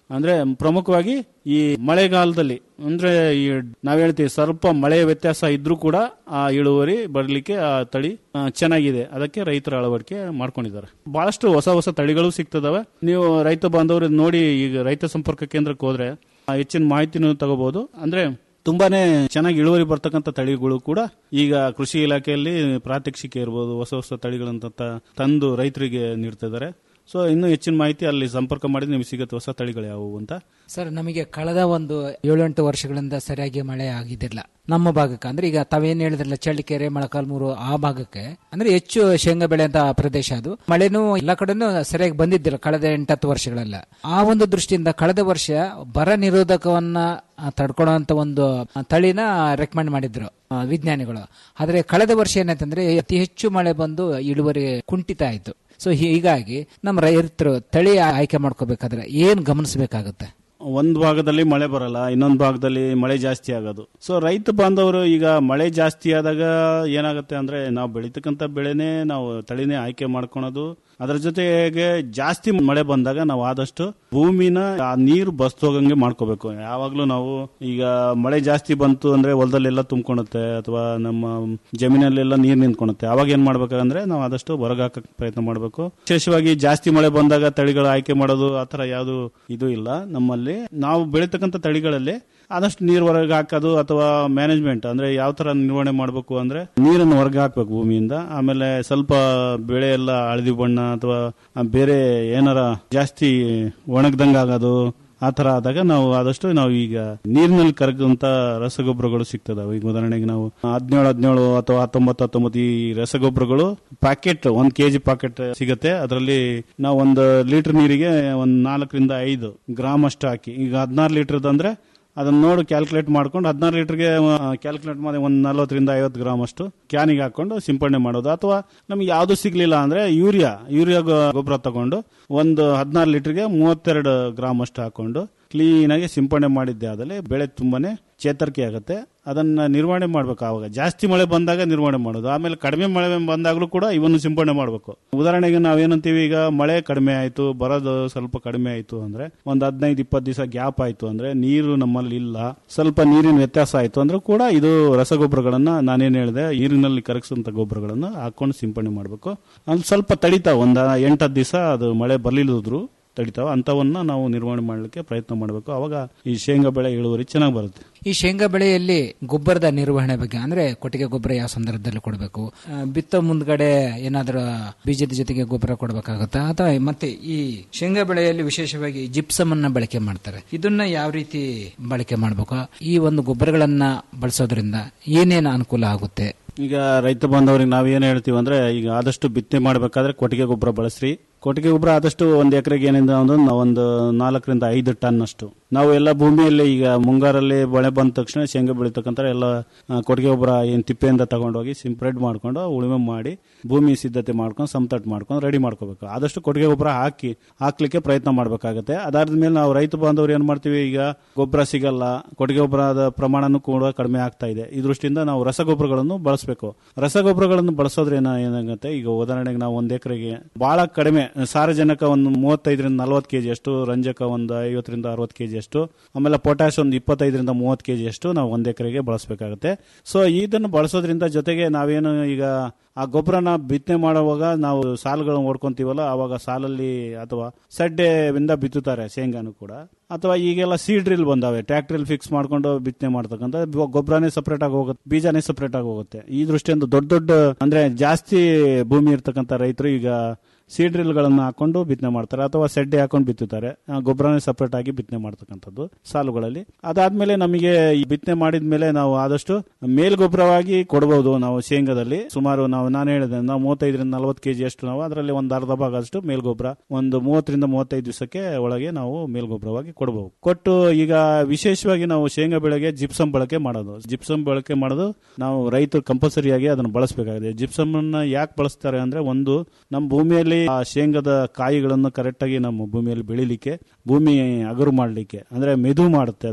ಅಂದ್ರೆ ಪ್ರಮುಖವಾಗಿ ಈ ಮಳೆಗಾಲದಲ್ಲಿ ಅಂದ್ರೆ ಈ ನಾವ್ ಹೇಳ್ತೀವಿ ಸ್ವಲ್ಪ ಮಳೆ ವ್ಯತ್ಯಾಸ ಇದ್ರೂ ಕೂಡ ಆ ಇಳುವರಿ ಬರ್ಲಿಕ್ಕೆ ಆ ತಳಿ ಆ, ಚೆನ್ನಾಗಿದೆ ಅದಕ್ಕೆ ರೈತರ ಅಳವಡಿಕೆ ಮಾಡ್ಕೊಂಡಿದ್ದಾರೆ ಬಹಳಷ್ಟು ಹೊಸ ಹೊಸ ತಳಿಗಳು ಸಿಗ್ತದವೆ ನೀವು ರೈತ ಬಾಂಧವರು ನೋಡಿ ಈಗ ರೈತ ಸಂಪರ್ಕ ಕೇಂದ್ರಕ್ಕೆ ಹೋದ್ರೆ ಆ, ಹೆಚ್ಚಿನ ಮಾಹಿತಿನೂ ತಗೋಬಹುದು ಅಂದ್ರೆ ತುಂಬಾನೇ ಚೆನ್ನಾಗಿ ಇಳುವರಿ ಬರ್ತಕ್ಕಂಥ ತಳಿಗಳು ಕೂಡ ಈಗ ಕೃಷಿ ಇಲಾಖೆಯಲ್ಲಿ ಪ್ರಾತ್ಯಕ್ಷಿಕೆ ಇರ್ಬೋದು ಹೊಸ ಹೊಸ ತಳಿಗಳಂತ ತ- ತಂದು ರೈತರಿಗೆ ನೀಡ್ತಿದ್ದಾರೆ ಸೊ ಇನ್ನೂ ಹೆಚ್ಚಿನ ಮಾಹಿತಿ ಅಲ್ಲಿ ಸಂಪರ್ಕ ಮಾಡಿ ನಿಮಗೆ ಸಿಗುತ್ತೆ ಹೊಸ ತಳಿಗಳು ಯಾವುವು ಅಂತ ಸರ್ ನಮಗೆ ಕಳೆದ ಒಂದು ಏಳೆಂಟು ವರ್ಷಗಳಿಂದ ಸರಿಯಾಗಿ ಮಳೆ ಆಗಿದ್ದಿಲ್ಲ ನಮ್ಮ ಭಾಗಕ್ಕೆ ಅಂದ್ರೆ ಈಗ ತಾವೇನ್ ಹೇಳಿದ್ರಲ್ಲ ಚಳ್ಳಿಕೆರೆ ಮೊಳಕಾಲ್ಮೂರು ಆ ಭಾಗಕ್ಕೆ ಅಂದ್ರೆ ಹೆಚ್ಚು ಶೇಂಗಾ ಬೆಳೆಯಂತ ಪ್ರದೇಶ ಅದು ಮಳೆನೂ ಎಲ್ಲ ಕಡೆನೂ ಸರಿಯಾಗಿ ಬಂದಿದ್ದಿಲ್ಲ ಕಳೆದ ಎಂಟತ್ತು ವರ್ಷಗಳೆಲ್ಲ ಆ ಒಂದು ದೃಷ್ಟಿಯಿಂದ ಕಳೆದ ವರ್ಷ ಬರ ನಿರೋಧಕವನ್ನ ಆ, ತಡ್ಕೊಳ್ಳುವಂತ ಒಂದು ತಳಿನ ರೆಕಮೆಂಡ್ ಮಾಡಿದ್ರು ಆ, ವಿಜ್ಞಾನಿಗಳು ಆದ್ರೆ ಕಳೆದ ವರ್ಷ ಏನಾಯ್ತಂದ್ರೆ ಅತಿ ಹೆಚ್ಚು ಮಳೆ ಬಂದು ಇಳುವರಿ ಕುಂಠಿತ ಆಯ್ತು ಸೊ ಹೀಗಾಗಿ ನಮ್ಮ ರೈತರು ತಳಿ ಆಯ್ಕೆ ಮಾಡ್ಕೋಬೇಕಾದ್ರೆ ಏನ್ ಗಮನಿಸಬೇಕಾಗುತ್ತೆ ಒಂದು ಭಾಗದಲ್ಲಿ ಮಳೆ ಬರಲ್ಲ ಇನ್ನೊಂದು ಭಾಗದಲ್ಲಿ ಮಳೆ ಜಾಸ್ತಿ ಆಗೋದು ಸೊ ರೈತ ಬಾಂಧವರು ಈಗ ಮಳೆ ಜಾಸ್ತಿ ಆದಾಗ ಏನಾಗುತ್ತೆ ಅಂದ್ರೆ ನಾವು ಬೆಳೀತಕ್ಕಂಥ ಬೆಳೆನೇ ನಾವು ತಳಿನೇ ಆಯ್ಕೆ ಮಾಡ್ಕೊಳೋದು ಅದರ ಜೊತೆಗೆ ಜಾಸ್ತಿ ಮಳೆ ಬಂದಾಗ ನಾವು ಆದಷ್ಟು ಭೂಮಿನ ಆ ನೀರು ಬಸ್ ಹೋಗಂಗೆ ಮಾಡ್ಕೋಬೇಕು ಯಾವಾಗ್ಲೂ ನಾವು ಈಗ ಮಳೆ ಜಾಸ್ತಿ ಬಂತು ಅಂದ್ರೆ ಹೊಲದಲ್ಲೆಲ್ಲ ತುಂಬ್ಕೊಳುತ್ತೆ ಅಥವಾ ನಮ್ಮ ಜಮೀನಲ್ಲೆಲ್ಲ ನೀರು ನಿಂತ್ಕೊಳುತ್ತೆ ಅವಾಗ ಏನ್ ಮಾಡ್ಬೇಕಂದ್ರೆ ನಾವು ಆದಷ್ಟು ಹೊರಗಾಕಕ್ ಪ್ರಯತ್ನ ಮಾಡಬೇಕು ವಿಶೇಷವಾಗಿ ಜಾಸ್ತಿ ಮಳೆ ಬಂದಾಗ ತಳಿಗಳು ಆಯ್ಕೆ ಮಾಡೋದು ಆತರ ಯಾವುದು ಇದು ಇಲ್ಲ ನಮ್ಮಲ್ಲಿ ನಾವು ಬೆಳೀತಕ್ಕಂಥ ತಳಿಗಳಲ್ಲಿ ಆದಷ್ಟು ನೀರು ಹೊರಗೆ ಹಾಕೋದು ಅಥವಾ ಮ್ಯಾನೇಜ್ಮೆಂಟ್ ಅಂದ್ರೆ ಯಾವ ತರ ನಿರ್ವಹಣೆ ಮಾಡಬೇಕು ಅಂದ್ರೆ ನೀರನ್ನು ಹೊರಗೆ ಹಾಕ್ಬೇಕು ಭೂಮಿಯಿಂದ ಆಮೇಲೆ ಸ್ವಲ್ಪ ಬೆಳೆ ಎಲ್ಲ ಹಳದಿ ಬಣ್ಣ ಅಥವಾ ಬೇರೆ ಏನಾರ ಜಾಸ್ತಿ ಒಣಗ್ದಂಗ ಆಗೋದು ಆ ತರ ಆದಾಗ ನಾವು ಆದಷ್ಟು ನಾವು ಈಗ ನೀರಿನಲ್ಲಿ ಕರಗುವಂತ ರಸಗೊಬ್ಬರಗಳು ಸಿಗ್ತದಾವೆ ಈಗ ಉದಾಹರಣೆಗೆ ನಾವು ಹದಿನೇಳು ಹದಿನೇಳು ಅಥವಾ ಹತ್ತೊಂಬತ್ತು ಹತ್ತೊಂಬತ್ತು ಈ ರಸಗೊಬ್ಬರಗಳು ಪ್ಯಾಕೆಟ್ ಒಂದ್ ಕೆಜಿ ಪ್ಯಾಕೆಟ್ ಸಿಗುತ್ತೆ ಅದರಲ್ಲಿ ನಾವು ಒಂದು ಲೀಟರ್ ನೀರಿಗೆ ಒಂದ್ ನಾಲ್ಕರಿಂದ ಐದು ಗ್ರಾಮ್ ಅಷ್ಟು ಹಾಕಿ ಈಗ ಹದಿನಾರು ಲೀಟರ್ ಅಂದ್ರೆ ಅದನ್ನ ನೋಡಿ ಕ್ಯಾಲ್ಕುಲೇಟ್ ಮಾಡ್ಕೊಂಡು ಹದಿನಾರು ಲೀಟರ್ಗೆ ಕ್ಯಾಲ್ಕುಲೇಟ್ ಮಾಡಿ ಒಂದು ನಲ್ವತ್ತರಿಂದ ಐವತ್ತು ಗ್ರಾಮ್ ಅಷ್ಟು ಕ್ಯಾನಿಗೆ ಹಾಕೊಂಡು ಸಿಂಪಡಣೆ ಮಾಡೋದು ಅಥವಾ ನಮ್ಗೆ ಯಾವುದು ಸಿಗ್ಲಿಲ್ಲ ಅಂದ್ರೆ ಯೂರಿಯಾ ಯೂರಿಯಾ ಗೊ- ಗೊಬ್ಬರ ತಗೊಂಡು ಒಂದು ಹದಿನಾರು ಲೀಟರ್ಗೆ ಮೂವತ್ತೆರಡು ಗ್ರಾಮ್ ಅಷ್ಟು ಹಾಕೊಂಡು ಕ್ಲೀನ್ ಆಗಿ ಸಿಂಪಡಣೆ ಮಾಡಿದ್ದೆ ಆದಲ್ಲಿ ಬೆಳೆ ತುಂಬಾನೇ ಚೇತರಿಕೆ ಆಗುತ್ತೆ ಅದನ್ನ ನಿರ್ವಹಣೆ ಮಾಡ್ಬೇಕು ಆವಾಗ ಜಾಸ್ತಿ ಮಳೆ ಬಂದಾಗ ನಿರ್ವಹಣೆ ಮಾಡೋದು ಆಮೇಲೆ ಕಡಿಮೆ ಮಳೆ ಬಂದಾಗಲೂ ಕೂಡ ಇವನ್ನು ಸಿಂಪಡಣೆ ಮಾಡಬೇಕು ಉದಾಹರಣೆಗೆ ನಾವೇನಂತೀವಿ ಈಗ ಮಳೆ ಕಡಿಮೆ ಆಯ್ತು ಬರೋದು ಸ್ವಲ್ಪ ಕಡಿಮೆ ಆಯ್ತು ಅಂದ್ರೆ ಒಂದ್ ಹದಿನೈದು ಇಪ್ಪತ್ತು ದಿವಸ ಗ್ಯಾಪ್ ಆಯ್ತು ಅಂದ್ರೆ ನೀರು ನಮ್ಮಲ್ಲಿ ಇಲ್ಲ ಸ್ವಲ್ಪ ನೀರಿನ ವ್ಯತ್ಯಾಸ ಆಯ್ತು ಅಂದ್ರೆ ಕೂಡ ಇದು ರಸಗೊಬ್ಬರಗಳನ್ನ ನಾನೇನ್ ಹೇಳಿದೆ ನೀರಿನಲ್ಲಿ ಕರಗಿಸುವಂತ ಗೊಬ್ಬರಗಳನ್ನ ಹಾಕೊಂಡು ಸಿಂಪಡಣೆ ಮಾಡಬೇಕು ಅಲ್ಲಿ ಸ್ವಲ್ಪ ತಡಿತಾವ ಒಂದ್ ಎಂಟತ್ತು ದಿವಸ ಅದು ಮಳೆ ಬರ್ಲಿಲ್ಲದ್ರು ತಡಿತಾವ ಅಂತವನ್ನ ನಾವು ನಿರ್ವಹಣೆ ಮಾಡಲಿಕ್ಕೆ ಪ್ರಯತ್ನ ಮಾಡಬೇಕು ಅವಾಗ ಈ ಶೇಂಗಾ ಬೆಳೆ ಇಳುವರಿ ಚೆನ್ನಾಗಿ ಬರುತ್ತೆ ಈ ಶೇಂಗಾ ಬೆಳೆಯಲ್ಲಿ ಗೊಬ್ಬರದ ನಿರ್ವಹಣೆ ಬಗ್ಗೆ ಅಂದ್ರೆ ಕೊಟ್ಟಿಗೆ ಗೊಬ್ಬರ ಯಾವ ಸಂದರ್ಭದಲ್ಲಿ ಕೊಡಬೇಕು ಆ, ಬಿತ್ತೋ ಮುಂದ್ಗಡೆ ಏನಾದರೂ ಬೀಜದ ಜೊತೆಗೆ ಗೊಬ್ಬರ ಕೊಡಬೇಕಾಗುತ್ತಾ ಅಥವಾ ಮತ್ತೆ ಈ ಶೇಂಗಾ ಬೆಳೆಯಲ್ಲಿ ವಿಶೇಷವಾಗಿ ಜಿಪ್ಸಮ್ ಅನ್ನ ಬಳಕೆ ಮಾಡ್ತಾರೆ ಇದನ್ನ ಯಾವ ರೀತಿ ಬಳಕೆ ಮಾಡಬೇಕು ಈ ಒಂದು ಗೊಬ್ಬರಗಳನ್ನ ಬಳಸೋದ್ರಿಂದ ಏನೇನು ಅನುಕೂಲ ಆಗುತ್ತೆ ಈಗ ರೈತ ಬಾಂಧವರಿಗೆ ನಾವ್ ಏನ್ ಹೇಳ್ತೀವಿ ಅಂದ್ರೆ ಈಗ ಆದಷ್ಟು ಬಿತ್ತನೆ ಮಾಡಬೇಕಾದ್ರೆ ಕೊಟ್ಟಿಗೆ ಗೊಬ್ಬರ ಬಳಸ್ರಿ ಕೊಟ್ಟಿಗೆ ಗೊಬ್ಬರ ಆದಷ್ಟು ಒಂದ್ ಎಕರೆಗೆ ಏನಿದೆ ಅಂದ್ರೆ ನಾವು ಒಂದು ನಾಲ್ಕರಿಂದ ಐದು ಟನ್ ಅಷ್ಟು ನಾವು ಎಲ್ಲ ಭೂಮಿಯಲ್ಲಿ ಈಗ ಮುಂಗಾರಲ್ಲಿ ಮಳೆ ಬಂದ ತಕ್ಷಣ ಶೇಂಗಾ ಬೆಳಿತಕ್ಕಂಥ ಎಲ್ಲ ಆ, ಕೊಟ್ಟಿಗೆ ಗೊಬ್ಬರ ಏನ್ ತಿಪ್ಪೆಯಿಂದ ತಗೊಂಡೋಗಿ ಸ್ಪ್ರೆಡ್ ಮಾಡ್ಕೊಂಡು ಉಳುಮೆ ಮಾಡಿ ಭೂಮಿ ಸಿದ್ಧತೆ ಮಾಡ್ಕೊಂಡು ಸಮತಟ್ಟು ಮಾಡ್ಕೊಂಡು ರೆಡಿ ಮಾಡ್ಕೋಬೇಕು ಆದಷ್ಟು ಕೊಟ್ಟಿಗೆ ಗೊಬ್ಬರ ಹಾಕಿ ಹಾಕ್ಲಿಕ್ಕೆ ಪ್ರಯತ್ನ ಮಾಡ್ಬೇಕಾಗತ್ತೆ ಅದಾದ ಮೇಲೆ ನಾವು ರೈತ ಬಾಂಧವರು ಏನ್ ಮಾಡ್ತೀವಿ ಈಗ ಗೊಬ್ಬರ ಸಿಗಲ್ಲ ಕೊಟ್ಟಿಗೆ ಗೊಬ್ಬರದ ಪ್ರಮಾಣನೂ ಕೂಡ ಕಡಿಮೆ ಆಗ್ತಾ ಇದೆ ಈ ದೃಷ್ಟಿಯಿಂದ ನಾವು ರಸಗೊಬ್ಬರಗಳನ್ನು ಬಳಸಬೇಕು ರಸಗೊಬ್ಬರಗಳನ್ನು ಬಳಸೋದ್ರೇನ ಏನಾಗುತ್ತೆ ಈಗ ಉದಾಹರಣೆಗೆ ನಾವು ಒಂದ್ ಎಕರೆಗೆ ಬಹಳ ಕಡಿಮೆ ಸಾರಜನಕ ಒಂದು ಮೂವತ್ತೈದರಿಂದ ನಲವತ್ತು ಕೆಜಿ ಅಷ್ಟು ರಂಜಕ ಒಂದು ಐವತ್ತರಿಂದ ಅರವತ್ತು ಕೆಜಿ ಅಷ್ಟು ಆಮೇಲೆ ಪೊಟ್ಯಾಶ್ ಒಂದು ಇಪ್ಪತ್ತೈದರಿಂದ ಮೂವತ್ತು ಕೆಜಿ ಅಷ್ಟು ನಾವು ಒಂದ್ ಎಕರೆಗೆ ಬಳಸಬೇಕಾಗುತ್ತೆ ಸೊ ಇದನ್ನು ಬಳಸೋದ್ರಿಂದ ಜೊತೆಗೆ ನಾವೇನು ಈಗ ಆ ಗೊಬ್ಬರನ ಬಿತ್ತನೆ ಮಾಡುವಾಗ ನಾವು ಸಾಲುಗಳನ್ನ ಓಡ್ಕೊಂತೀವಲ್ಲ ಆವಾಗ ಸಾಲಲ್ಲಿ ಅಥವಾ ಸಡ್ಡೆಯಿಂದ ಬಿತ್ತುತ್ತಾರೆ ಶೇಂಗಾನು ಕೂಡ ಅಥವಾ ಈಗೆಲ್ಲ ಸೀಡ್ರಿಲ್ ಬಂದಾವೆ ಟ್ರ್ಯಾಕ್ಟ್ರಿಲ್ ಫಿಕ್ಸ್ ಮಾಡ್ಕೊಂಡು ಬಿತ್ತನೆ ಮಾಡ್ತಕ್ಕಂಥ ಗೊಬ್ಬರನೇ ಸಪರೇಟ್ ಆಗಿ ಹೋಗುತ್ತೆ ಬೀಜನೇ ಸಪರೇಟ್ ಆಗಿ ಹೋಗುತ್ತೆ ಈ ದೃಷ್ಟಿಯಿಂದ ದೊಡ್ಡ ದೊಡ್ಡ ಅಂದ್ರೆ ಜಾಸ್ತಿ ಭೂಮಿ ಇರ್ತಕ್ಕಂಥ ರೈತರು ಈಗ ಸೀಡ್ರಿಲ್ ಗಳನ್ನ ಹಾಕೊಂಡು ಬಿತ್ತನೆ ಮಾಡ್ತಾರೆ ಅಥವಾ ಸೆಡ್ಡೆ ಹಾಕೊಂಡು ಬಿತ್ತುತ್ತಾರೆ ಆ, ಗೊಬ್ಬರನೇ ಸಪರೇಟ್ ಆಗಿ ಬಿತ್ತನೆ ಮಾಡ್ತಕ್ಕಂಥದ್ದು ಸಾಲುಗಳಲ್ಲಿ ಅದಾದ್ಮೇಲೆ ನಮಗೆ ಈ ಬಿತ್ತನೆ ಮಾಡಿದ್ಮೇಲೆ ನಾವು ಆದಷ್ಟು ಮೇಲ್ಗೊಬ್ಬರವಾಗಿ ಕೊಡಬಹುದು ನಾವು ಶೇಂಗಾದಲ್ಲಿ ಸುಮಾರು ನಾವು ನಾನು ಹೇಳಿದೆ ನಾವು ಮೂವತ್ತೈದರಿಂದ ನಲವತ್ತು ಕೆಜಿ ಅಷ್ಟು ನಾವು ಅದರಲ್ಲಿ ಒಂದು ಅರ್ಧ ಭಾಗ ಅಷ್ಟು ಮೇಲ್ಗೊಬ್ಬರ ಒಂದು ಮೂವತ್ತರಿಂದ ಮೂವತ್ತೈದು ದಿವಸಕ್ಕೆ ಒಳಗೆ ನಾವು ಮೇಲ್ಗೊಬ್ಬರವಾಗಿ ಕೊಡಬಹುದು ಕೊಟ್ಟು ಈಗ ವಿಶೇಷವಾಗಿ ನಾವು ಶೇಂಗಾ ಬೆಳೆಗೆ ಜಿಪ್ಸಮ್ ಬಳಕೆ ಮಾಡೋದು ಜಿಪ್ಸಮ್ ಬಳಕೆ ಮಾಡೋದು ನಾವು ರೈತರು ಕಂಪಲ್ಸರಿಯಾಗಿ ಅದನ್ನು ಬಳಸಬೇಕಾಗಿದೆ ಜಿಪ್ಸಮ್ ಅನ್ನ ಯಾಕೆ ಬಳಸ್ತಾರೆ ಅಂದ್ರೆ ಒಂದು ನಮ್ಮ ಭೂಮಿಯಲ್ಲಿ ಆ ಶೇಂಗಾದ ಕಾಯಿಗಳನ್ನು ಕರೆಕ್ಟ್ ಆಗಿ ನಮ್ಮ ಭೂಮಿಯಲ್ಲಿ ಬೆಳಿಲಿಕ್ಕೆ ಭೂಮಿ ಅಗರು ಮಾಡಲಿಕ್ಕೆ ಅಂದ್ರೆ ಮೆದು ಮಾಡುತ್ತೆ ಅದು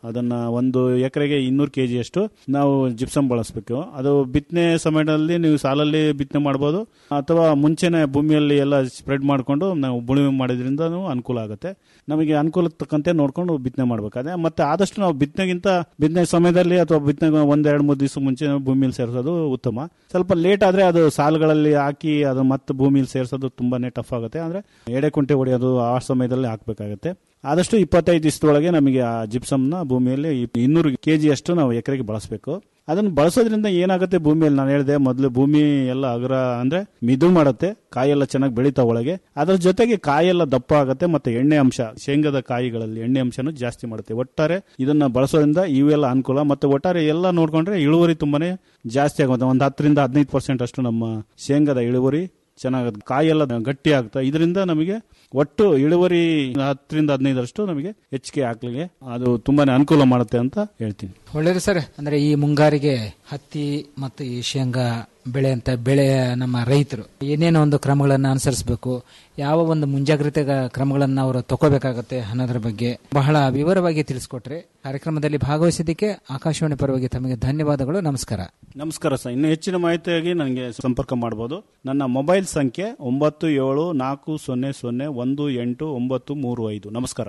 ಅದನ್ನ ಒಂದು ಎಕರೆಗೆ ಇನ್ನೂರು ಕೆಜಿ ಅಷ್ಟು ನಾವು ಜಿಪ್ಸಮ್ ಬಳಸಬೇಕು ಅದು ಬಿತ್ತನೆ ಸಮಯದಲ್ಲಿ ನೀವು ಸಾಲಲ್ಲಿ ಬಿತ್ತನೆ ಮಾಡಬಹುದು ಅಥವಾ ಮುಂಚೆನೆ ಭೂಮಿಯಲ್ಲಿ ಎಲ್ಲ ಸ್ಪ್ರೆಡ್ ಮಾಡಿಕೊಂಡು ನಾವು ಉಳುಮೆ ಮಾಡೋದ್ರಿಂದ ಅನುಕೂಲ ಆಗುತ್ತೆ ನಮಗೆ ಅನುಕೂಲ ತಕ್ಕಂತೆ ನೋಡ್ಕೊಂಡು ಬಿತ್ತನೆ ಮಾಡಬೇಕಾದ್ರೆ ಮತ್ತೆ ಆದಷ್ಟು ನಾವು ಬಿತ್ತನೆಗಿಂತ ಬಿತ್ತನೆ ಸಮಯದಲ್ಲಿ ಅಥವಾ ಬಿತ್ತನೆ ಒಂದ್ ಎರಡು ಮೂರು ದಿವಸ ಮುಂಚೆ ನಾವು ಭೂಮಿಯಲ್ಲಿ ಸೇರಿಸೋದು ಉತ್ತಮ ಸ್ವಲ್ಪ ಲೇಟ್ ಆದ್ರೆ ಅದು ಸಾಲುಗಳಲ್ಲಿ ಹಾಕಿ ಅದು ಮತ್ತೆ ಭೂಮಿಯಲ್ಲಿ ಸೇರಿಸೋದು ತುಂಬಾನೇ ಟಫ್ ಆಗುತ್ತೆ ಅಂದ್ರೆ ಎಡೆ ಕುಂಟೆ ಹೊಡೆಯೋದು ಆ ಸಮಯದಲ್ಲಿ ಹಾಕ್ಬೇಕಾಗುತ್ತೆ ಆದಷ್ಟು ಇಪ್ಪತ್ತೈದು ದಿವಸದೊಳಗೆ ನಮಗೆ ಆ ಜಿಪ್ಸಮ್ನ ಭೂಮಿಯಲ್ಲಿ ಇನ್ನೂರು ಕೆಜಿ ಅಷ್ಟು ನಾವು ಎಕರೆಗೆ ಬಳಸಬೇಕು ಅದನ್ನು ಬಳಸೋದ್ರಿಂದ ಏನಾಗುತ್ತೆ ಭೂಮಿಯಲ್ಲಿ ನಾನು ಹೇಳಿದೆ ಮೊದಲು ಭೂಮಿ ಎಲ್ಲ ಅಗ್ರ ಅಂದ್ರೆ ಮಿದು ಮಾಡುತ್ತೆ ಕಾಯೆಲ್ಲ ಚೆನ್ನಾಗಿ ಬೆಳೀತಾವ ಒಳಗೆ ಅದ್ರ ಜೊತೆಗೆ ಕಾಯೆಲ್ಲ ದಪ್ಪ ಆಗುತ್ತೆ ಮತ್ತೆ ಎಣ್ಣೆ ಅಂಶ ಶೇಂಗಾದ ಕಾಯಿಗಳಲ್ಲಿ ಎಣ್ಣೆ ಅಂಶನೂ ಜಾಸ್ತಿ ಮಾಡುತ್ತೆ ಒಟ್ಟಾರೆ ಇದನ್ನ ಬಳಸೋದ್ರಿಂದ ಇವೆಲ್ಲ ಅನುಕೂಲ ಮತ್ತೆ ಒಟ್ಟಾರೆ ಎಲ್ಲ ನೋಡ್ಕೊಂಡ್ರೆ ಇಳುವರಿ ತುಂಬಾನೇ ಜಾಸ್ತಿ ಆಗುತ್ತೆ ಒಂದು ಹತ್ತರಿಂದ ಹದಿನೈದು ಪರ್ಸೆಂಟ್ ಅಷ್ಟು ನಮ್ಮ ಶೇಂಗಾದ ಇಳುವರಿ ಚೆನ್ನಾಗುತ್ತೆ ಕಾಯೆಲ್ಲ ಗಟ್ಟಿ ಆಗ್ತಾ ಇದರಿಂದ ನಮಗೆ ಒಟ್ಟು ಇಳುವರಿ ಹತ್ತರಿಂದ ಹದಿನೈದರಷ್ಟು ನಮಗೆ ಹೆಚ್ಚಿಗೆ ಹಾಕ್ಲಿಕ್ಕೆ ಅದು ತುಂಬಾನೇ ಅನುಕೂಲ ಮಾಡುತ್ತೆ ಅಂತ ಹೇಳ್ತೀನಿ ಒಳ್ಳೇದು ಸರ್ ಅಂದ್ರೆ ಈ ಮುಂಗಾರಿಗೆ ಹತ್ತಿ ಮತ್ತು ಈ ಶೇಂಗಾ ಬೆಳೆ ಅಂತ ಬೆಳೆ ನಮ್ಮ ರೈತರು ಏನೇನೋ ಒಂದು ಕ್ರಮಗಳನ್ನು ಅನುಸರಿಸಬೇಕು ಯಾವ ಒಂದು ಮುಂಜಾಗ್ರತೆ ಕ್ರಮಗಳನ್ನು ಅವರು ತಗೋಬೇಕಾಗತ್ತೆ ಅನ್ನೋದ್ರ ಬಗ್ಗೆ ಬಹಳ ವಿವರವಾಗಿ ತಿಳಿಸ್ಕೊಟ್ರೆ ಕಾರ್ಯಕ್ರಮದಲ್ಲಿ ಭಾಗವಹಿಸಿದ್ದಕ್ಕೆ ಆಕಾಶವಾಣಿ ಪರವಾಗಿ ತಮಗೆ ಧನ್ಯವಾದಗಳು ನಮಸ್ಕಾರ ನಮಸ್ಕಾರ ಸರ್ ಇನ್ನು ಹೆಚ್ಚಿನ ಮಾಹಿತಿಯಾಗಿ ನನಗೆ ಸಂಪರ್ಕ ಮಾಡಬಹುದು ನನ್ನ ಮೊಬೈಲ್ ಸಂಖ್ಯೆ ಒಂಬತ್ತು ಏಳು ನಾಲ್ಕು ಸೊನ್ನೆ ಸೊನ್ನೆ ಒಂದು ಎಂಟು ಒಂಬತ್ತು ಮೂರು ಐದು ನಮಸ್ಕಾರ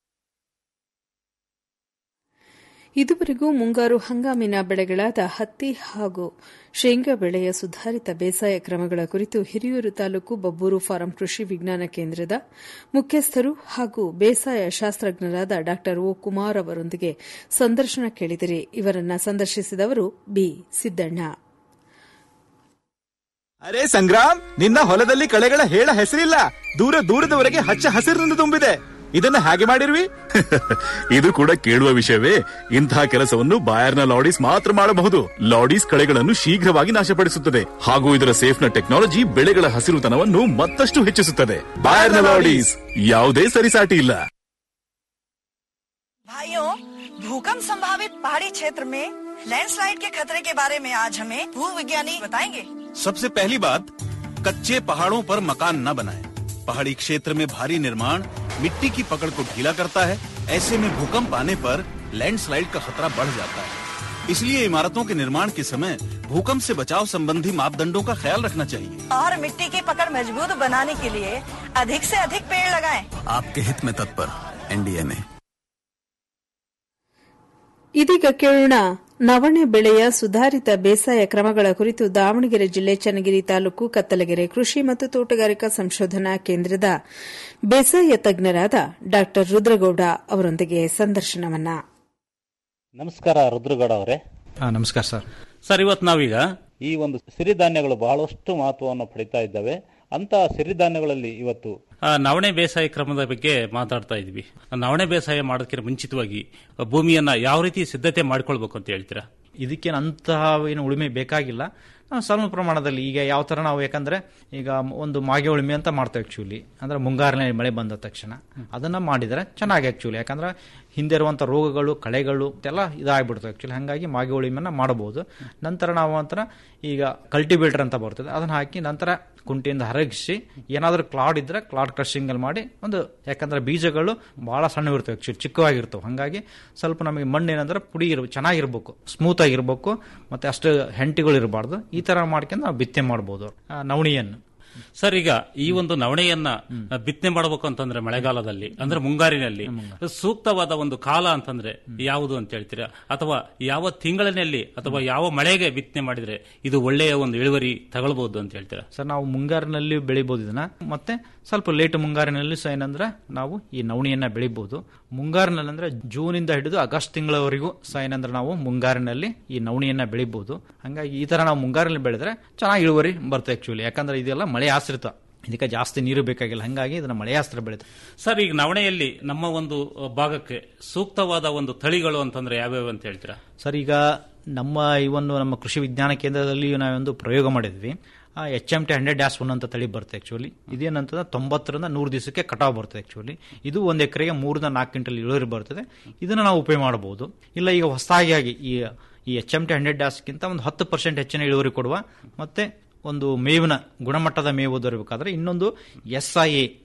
ಇದುವರೆಗೂ ಮುಂಗಾರು ಹಂಗಾಮಿನ ಬೆಳೆಗಳಾದ ಹತ್ತಿ ಹಾಗೂ ಶೇಂಗಾ ಬೆಳೆಯ ಸುಧಾರಿತ ಬೇಸಾಯ ಕ್ರಮಗಳ ಕುರಿತು ಹಿರಿಯೂರು ತಾಲೂಕು ಬಬ್ಬೂರು ಫಾರಂ ಕೃಷಿ ವಿಜ್ಞಾನ ಕೇಂದ್ರದ ಮುಖ್ಯಸ್ಥರು ಹಾಗೂ ಬೇಸಾಯ ಶಾಸ್ತ್ರಜ್ಞರಾದ ಡಾ ಓ ಕುಮಾರ್ ಅವರೊಂದಿಗೆ ಸಂದರ್ಶನ ಕೇಳಿದರೆ ಇವರನ್ನ ಸಂದರ್ಶಿಸಿದವರು ಬಿ ಸಿದ್ದಣ್ಣ ಅರೆ ಸಂಗ್ರಾಮ್ ನಿನ್ನ ಹೊಲದಲ್ಲಿ ಕಳೆಗಳ ಹೇಳ ಹೆಸರಿಲ್ಲ ದೂರ ದೂರದವರೆಗೆ ಹಚ್ಚ ಹಸಿರಿನಿಂದ ತುಂಬಿದೆ ಇದನ್ನ ಹಾಗೆ ಮಾಡಿರ್ವಿ ಇದು ಕೂಡ ಕೇಳುವ ವಿಷಯವೇ ಇಂತಹ ಕೆಲಸವನ್ನು ಬಾಯರ್ನ ಲಾಡೀಸ್ ಮಾತ್ರ ಮಾಡಬಹುದು ಲಾಡೀಸ್ ಕಳೆಗಳನ್ನು ಶೀಘ್ರವಾಗಿ ನಾಶಪಡಿಸುತ್ತದೆ ಹಾಗೂ ಇದರ ಸೇಫ್ನ ಟೆಕ್ನಾಲಜಿ ಬೆಳೆಗಳ ಹಸಿರುತನವನ್ನು ಮತ್ತಷ್ಟು ಹೆಚ್ಚಿಸುತ್ತದೆ ಬಾಯರ್ನ ಲಾಡೀಸ್ ಯಾವುದೇ ಸರಿಸಾಟಿ ಇಲ್ಲ भाइयों भूकंप संभावित पहाड़ी क्षेत्र में लैंडस्लाइड के खतरे के बारे में आज हमें भू विज्ञानी बताएंगे सबसे पहली बात कच्चे पहाड़ों पर मकान न बनाएं। पहाड़ी क्षेत्र में भारी निर्माण मिट्टी की पकड़ को ढीला करता है ऐसे में भूकंप आने पर लैंडस्लाइड का खतरा बढ़ जाता है इसलिए इमारतों के निर्माण के समय भूकंप से बचाव संबंधी मापदंडों का ख्याल रखना चाहिए और मिट्टी की पकड़ मजबूत बनाने के लिए अधिक से अधिक पेड़ लगाएं। आपके हित में तत्पर एनडीएमए ಇದೀಗ ಕೇಳೋಣ ನವಣೆ ಬೆಳೆಯ ಸುಧಾರಿತ ಬೇಸಾಯ ಕ್ರಮಗಳ ಕುರಿತು ದಾವಣಗೆರೆ ಜಿಲ್ಲೆ ಚನ್ನಗಿರಿ ತಾಲೂಕು ಕತ್ತಲಗೆರೆ ಕೃಷಿ ಮತ್ತು ತೋಟಗಾರಿಕಾ ಸಂಶೋಧನಾ ಕೇಂದ್ರದ ಬೇಸಾಯ ತಜ್ಞರಾದ ಡಾ ರುದ್ರಗೌಡ ಅವರೊಂದಿಗೆ ಸಂದರ್ಶನವನ್ನ ನಮಸ್ಕಾರ ರುದ್ರಗೌಡ ಅವರೇ ಹಾ ನಮಸ್ಕಾರ ಸರ್ ಸರ್ ಇವತ್ತು ನಾವೀಗ ಈ ಒಂದು ಸಿರಿಧಾನ್ಯಗಳು ಬಹಳಷ್ಟು ಮಹತ್ವವನ್ನು ಪಡಿತಾ ಇದ್ದಾವೆ ಅಂತ ಸಿರಿಧಾನ್ಯಗಳಲ್ಲಿ ಇವತ್ತು ಆ, ನವಣೆ ಬೇಸಾಯ ಕ್ರಮದ ಬಗ್ಗೆ ಮಾತಾಡ್ತಾ ಇದ್ವಿ ನವಣೆ ಬೇಸಾಯ ಮಾಡೋದಕ್ಕಿಂತ ಮುಂಚಿತವಾಗಿ ಭೂಮಿಯನ್ನ ಯಾವ ರೀತಿ ಸಿದ್ಧತೆ ಮಾಡ್ಕೊಳ್ಬೇಕು ಅಂತ ಹೇಳ್ತೀರಾ ಇದಕ್ಕೇನು ಅಂತಹ ಏನು ಉಳುಮೆ ಬೇಕಾಗಿಲ್ಲ ನಾವು ಸ್ವಲ್ಪ ಪ್ರಮಾಣದಲ್ಲಿ ಈಗ ಯಾವ ಥರ ನಾವು ಯಾಕಂದ್ರೆ ಈಗ ಒಂದು ಮಾಗೆ ಉಳುಮೆ ಅಂತ ಮಾಡ್ತೇವೆ ಆ್ಯಕ್ಚುಲಿ ಅಂದ್ರೆ ಮುಂಗಾರಿನಲ್ಲಿ ಮಳೆ ಬಂದ ತಕ್ಷಣ ಅದನ್ನ ಮಾಡಿದರೆ ಚೆನ್ನಾಗಿ ಆ್ಯಕ್ಚುಲಿ ಯಾಕಂದ್ರೆ ಹಿಂದೆ ಇರುವಂಥ ರೋಗಗಳು ಕಳೆಗಳು ಎಲ್ಲ ಇದಾಗ್ಬಿಡ್ತವೆ ಆ್ಯಕ್ಚುಲಿ ಹಾಗಾಗಿ ಮಾಗೆ ಉಳುಮೆನ ಮಾಡಬಹುದು ನಂತರ ನಾವು ಅಂತರ ಈಗ ಕಲ್ಟಿವೇಟರ್ ಅಂತ ಬರ್ತದೆ ಅದನ್ನ ಹಾಕಿ ನಂತರ ಕುಂಟಿಯಿಂದ ಹರಗಿಸಿ ಏನಾದರೂ ಕ್ಲಾಡ್ ಇದ್ರೆ ಕ್ಲಾಡ್ ಕ್ರಶಿಂಗಲ್ಲಿ ಮಾಡಿ ಒಂದು ಯಾಕಂದ್ರೆ ಬೀಜಗಳು ಬಹಳ ಸಣ್ಣ ಇರ್ತವೆ ಆ್ಯಕ್ಚುಲಿ ಚಿಕ್ಕವಾಗಿರ್ತವೆ ಹಾಗಾಗಿ ಸ್ವಲ್ಪ ನಮಗೆ ಮಣ್ಣು ಏನಂದ್ರೆ ಪುಡಿ ಇರ ಚೆನ್ನಾಗಿರ್ಬೇಕು ಸ್ಮೂತ್ ಆಗಿರ್ಬೇಕು ಮತ್ತೆ ಅಷ್ಟು ಹೆಂಟಿಗಳು ಇರಬಾರ್ದು ಈ ತರ ಮಾಡ್ಕೊಂಡು ನಾವು ಬಿತ್ತನೆ ಮಾಡ್ಬೋದು ಆ, ನವಣಿಯನ್ನು ಸರ್ ಈಗ ಈ ಒಂದು ನವಣೆಯನ್ನ ಬಿತ್ತನೆ ಮಾಡಬೇಕು ಅಂತಂದ್ರೆ ಮಳೆಗಾಲದಲ್ಲಿ ಅಂದ್ರೆ ಮುಂಗಾರಿನಲ್ಲಿ ಸೂಕ್ತವಾದ ಒಂದು ಕಾಲ ಅಂತಂದ್ರೆ ಯಾವುದು ಅಂತ ಹೇಳ್ತೀರಾ ಅಥವಾ ಯಾವ ತಿಂಗಳಿನಲ್ಲಿ ಅಥವಾ ಯಾವ ಮಳೆಗೆ ಬಿತ್ತನೆ ಮಾಡಿದ್ರೆ ಇದು ಒಳ್ಳೆಯ ಒಂದು ಇಳುವರಿ ತಗೊಳ್ಬಹುದು ಅಂತ ಹೇಳ್ತೀರಾ ಸರ್ ನಾವು ಮುಂಗಾರಿನಲ್ಲಿ ಬೆಳಿಬೋದು ಇದನ್ನ ಮತ್ತೆ ಸ್ವಲ್ಪ ಲೇಟ್ ಮುಂಗಾರಿನಲ್ಲಿ ಸಹ ಏನಂದ್ರೆ ನಾವು ಈ ನವಣಿಯನ್ನ ಬೆಳಿಬಹುದು ಮುಂಗಾರಿನಲ್ಲಿ ಅಂದ್ರೆ ಜೂನ್ ಇಂದ ಹಿಡಿದು ಆಗಸ್ಟ್ ತಿಂಗಳವರೆಗೂ ಸಹ ಏನಂದ್ರೆ ನಾವು ಮುಂಗಾರಿನಲ್ಲಿ ಈ ನವಣಿಯನ್ನ ಬೆಳಿಬಹುದು ಹಂಗಾಗಿ ಈ ತರ ನಾವು ಮುಂಗಾರಿನಲ್ಲಿ ಬೆಳೆದ್ರೆ ಚೆನ್ನಾಗಿ ಇಳುವರಿ ಬರುತ್ತೆ ಆಕ್ಚುಲಿ ಯಾಕಂದ್ರೆ ಇದೆಲ್ಲ ಮಳೆ ಆಶ್ರಿತ ಇದಕ್ಕೆ ಜಾಸ್ತಿ ನೀರು ಬೇಕಾಗಿಲ್ಲ ಹಂಗಾಗಿ ಇದನ್ನ ಮಳೆ ಆಶ್ರಿತ ಬೆಳೆದು ಸರ್ ಈಗ ನವಣೆಯಲ್ಲಿ ನಮ್ಮ ಒಂದು ಅ, ಭಾಗಕ್ಕೆ ಸೂಕ್ತವಾದ ಒಂದು ತಳಿಗಳು ಅಂತಂದ್ರೆ ಯಾವ್ಯಾವ ಅಂತ ಹೇಳ್ತೀರಾ ಸರ್ ಈಗ ನಮ್ಮ ಈ ಒಂದು ನಮ್ಮ ಕೃಷಿ ವಿಜ್ಞಾನ ಕೇಂದ್ರದಲ್ಲಿ ನಾವೊಂದು ಪ್ರಯೋಗ ಮಾಡಿದ್ವಿ H M T hundred dash one ಅಂತ ತಳಿ ಬರುತ್ತೆ ಆಕ್ಚುಲಿ ಇದೇನಂತಂದ್ರೆ ತೊಂಬತ್ತರಿಂದ ನೂರು ದಿವಸಕ್ಕೆ ಕಟಾವ್ ಬರ್ತದೆ ಆಕ್ಚುಲಿ ಇದು ಒಂದು ಎಕರೆಗೆ ಮೂರರಿಂದ ನಾಲ್ಕು ಕ್ವಿಂಟಲ್ ಇಳುವರಿ ಬರ್ತದೆ ಇದನ್ನ ನಾವು ಉಪಯೋಗ ಮಾಡಬಹುದು ಇಲ್ಲ ಈಗ ಹೊಸದಾಗಿ ಈ ಈ ಎಚ್ ಎಂ ಟಿ ಹಂಡ್ರೆಡ್ ಡ್ಯಾಶ್ಗಿಂತ ಒಂದು ಹತ್ತು ಪರ್ಸೆಂಟ್ ಹೆಚ್ಚಿನ ಇಳುವರಿ ಕೊಡುವ ಮತ್ತೆ ಒಂದು ಮೇವಿನ ಗುಣಮಟ್ಟದ ಮೇವು ದೊರಕಬೇಕಾದ್ರೆ ಇನ್ನೊಂದು S I A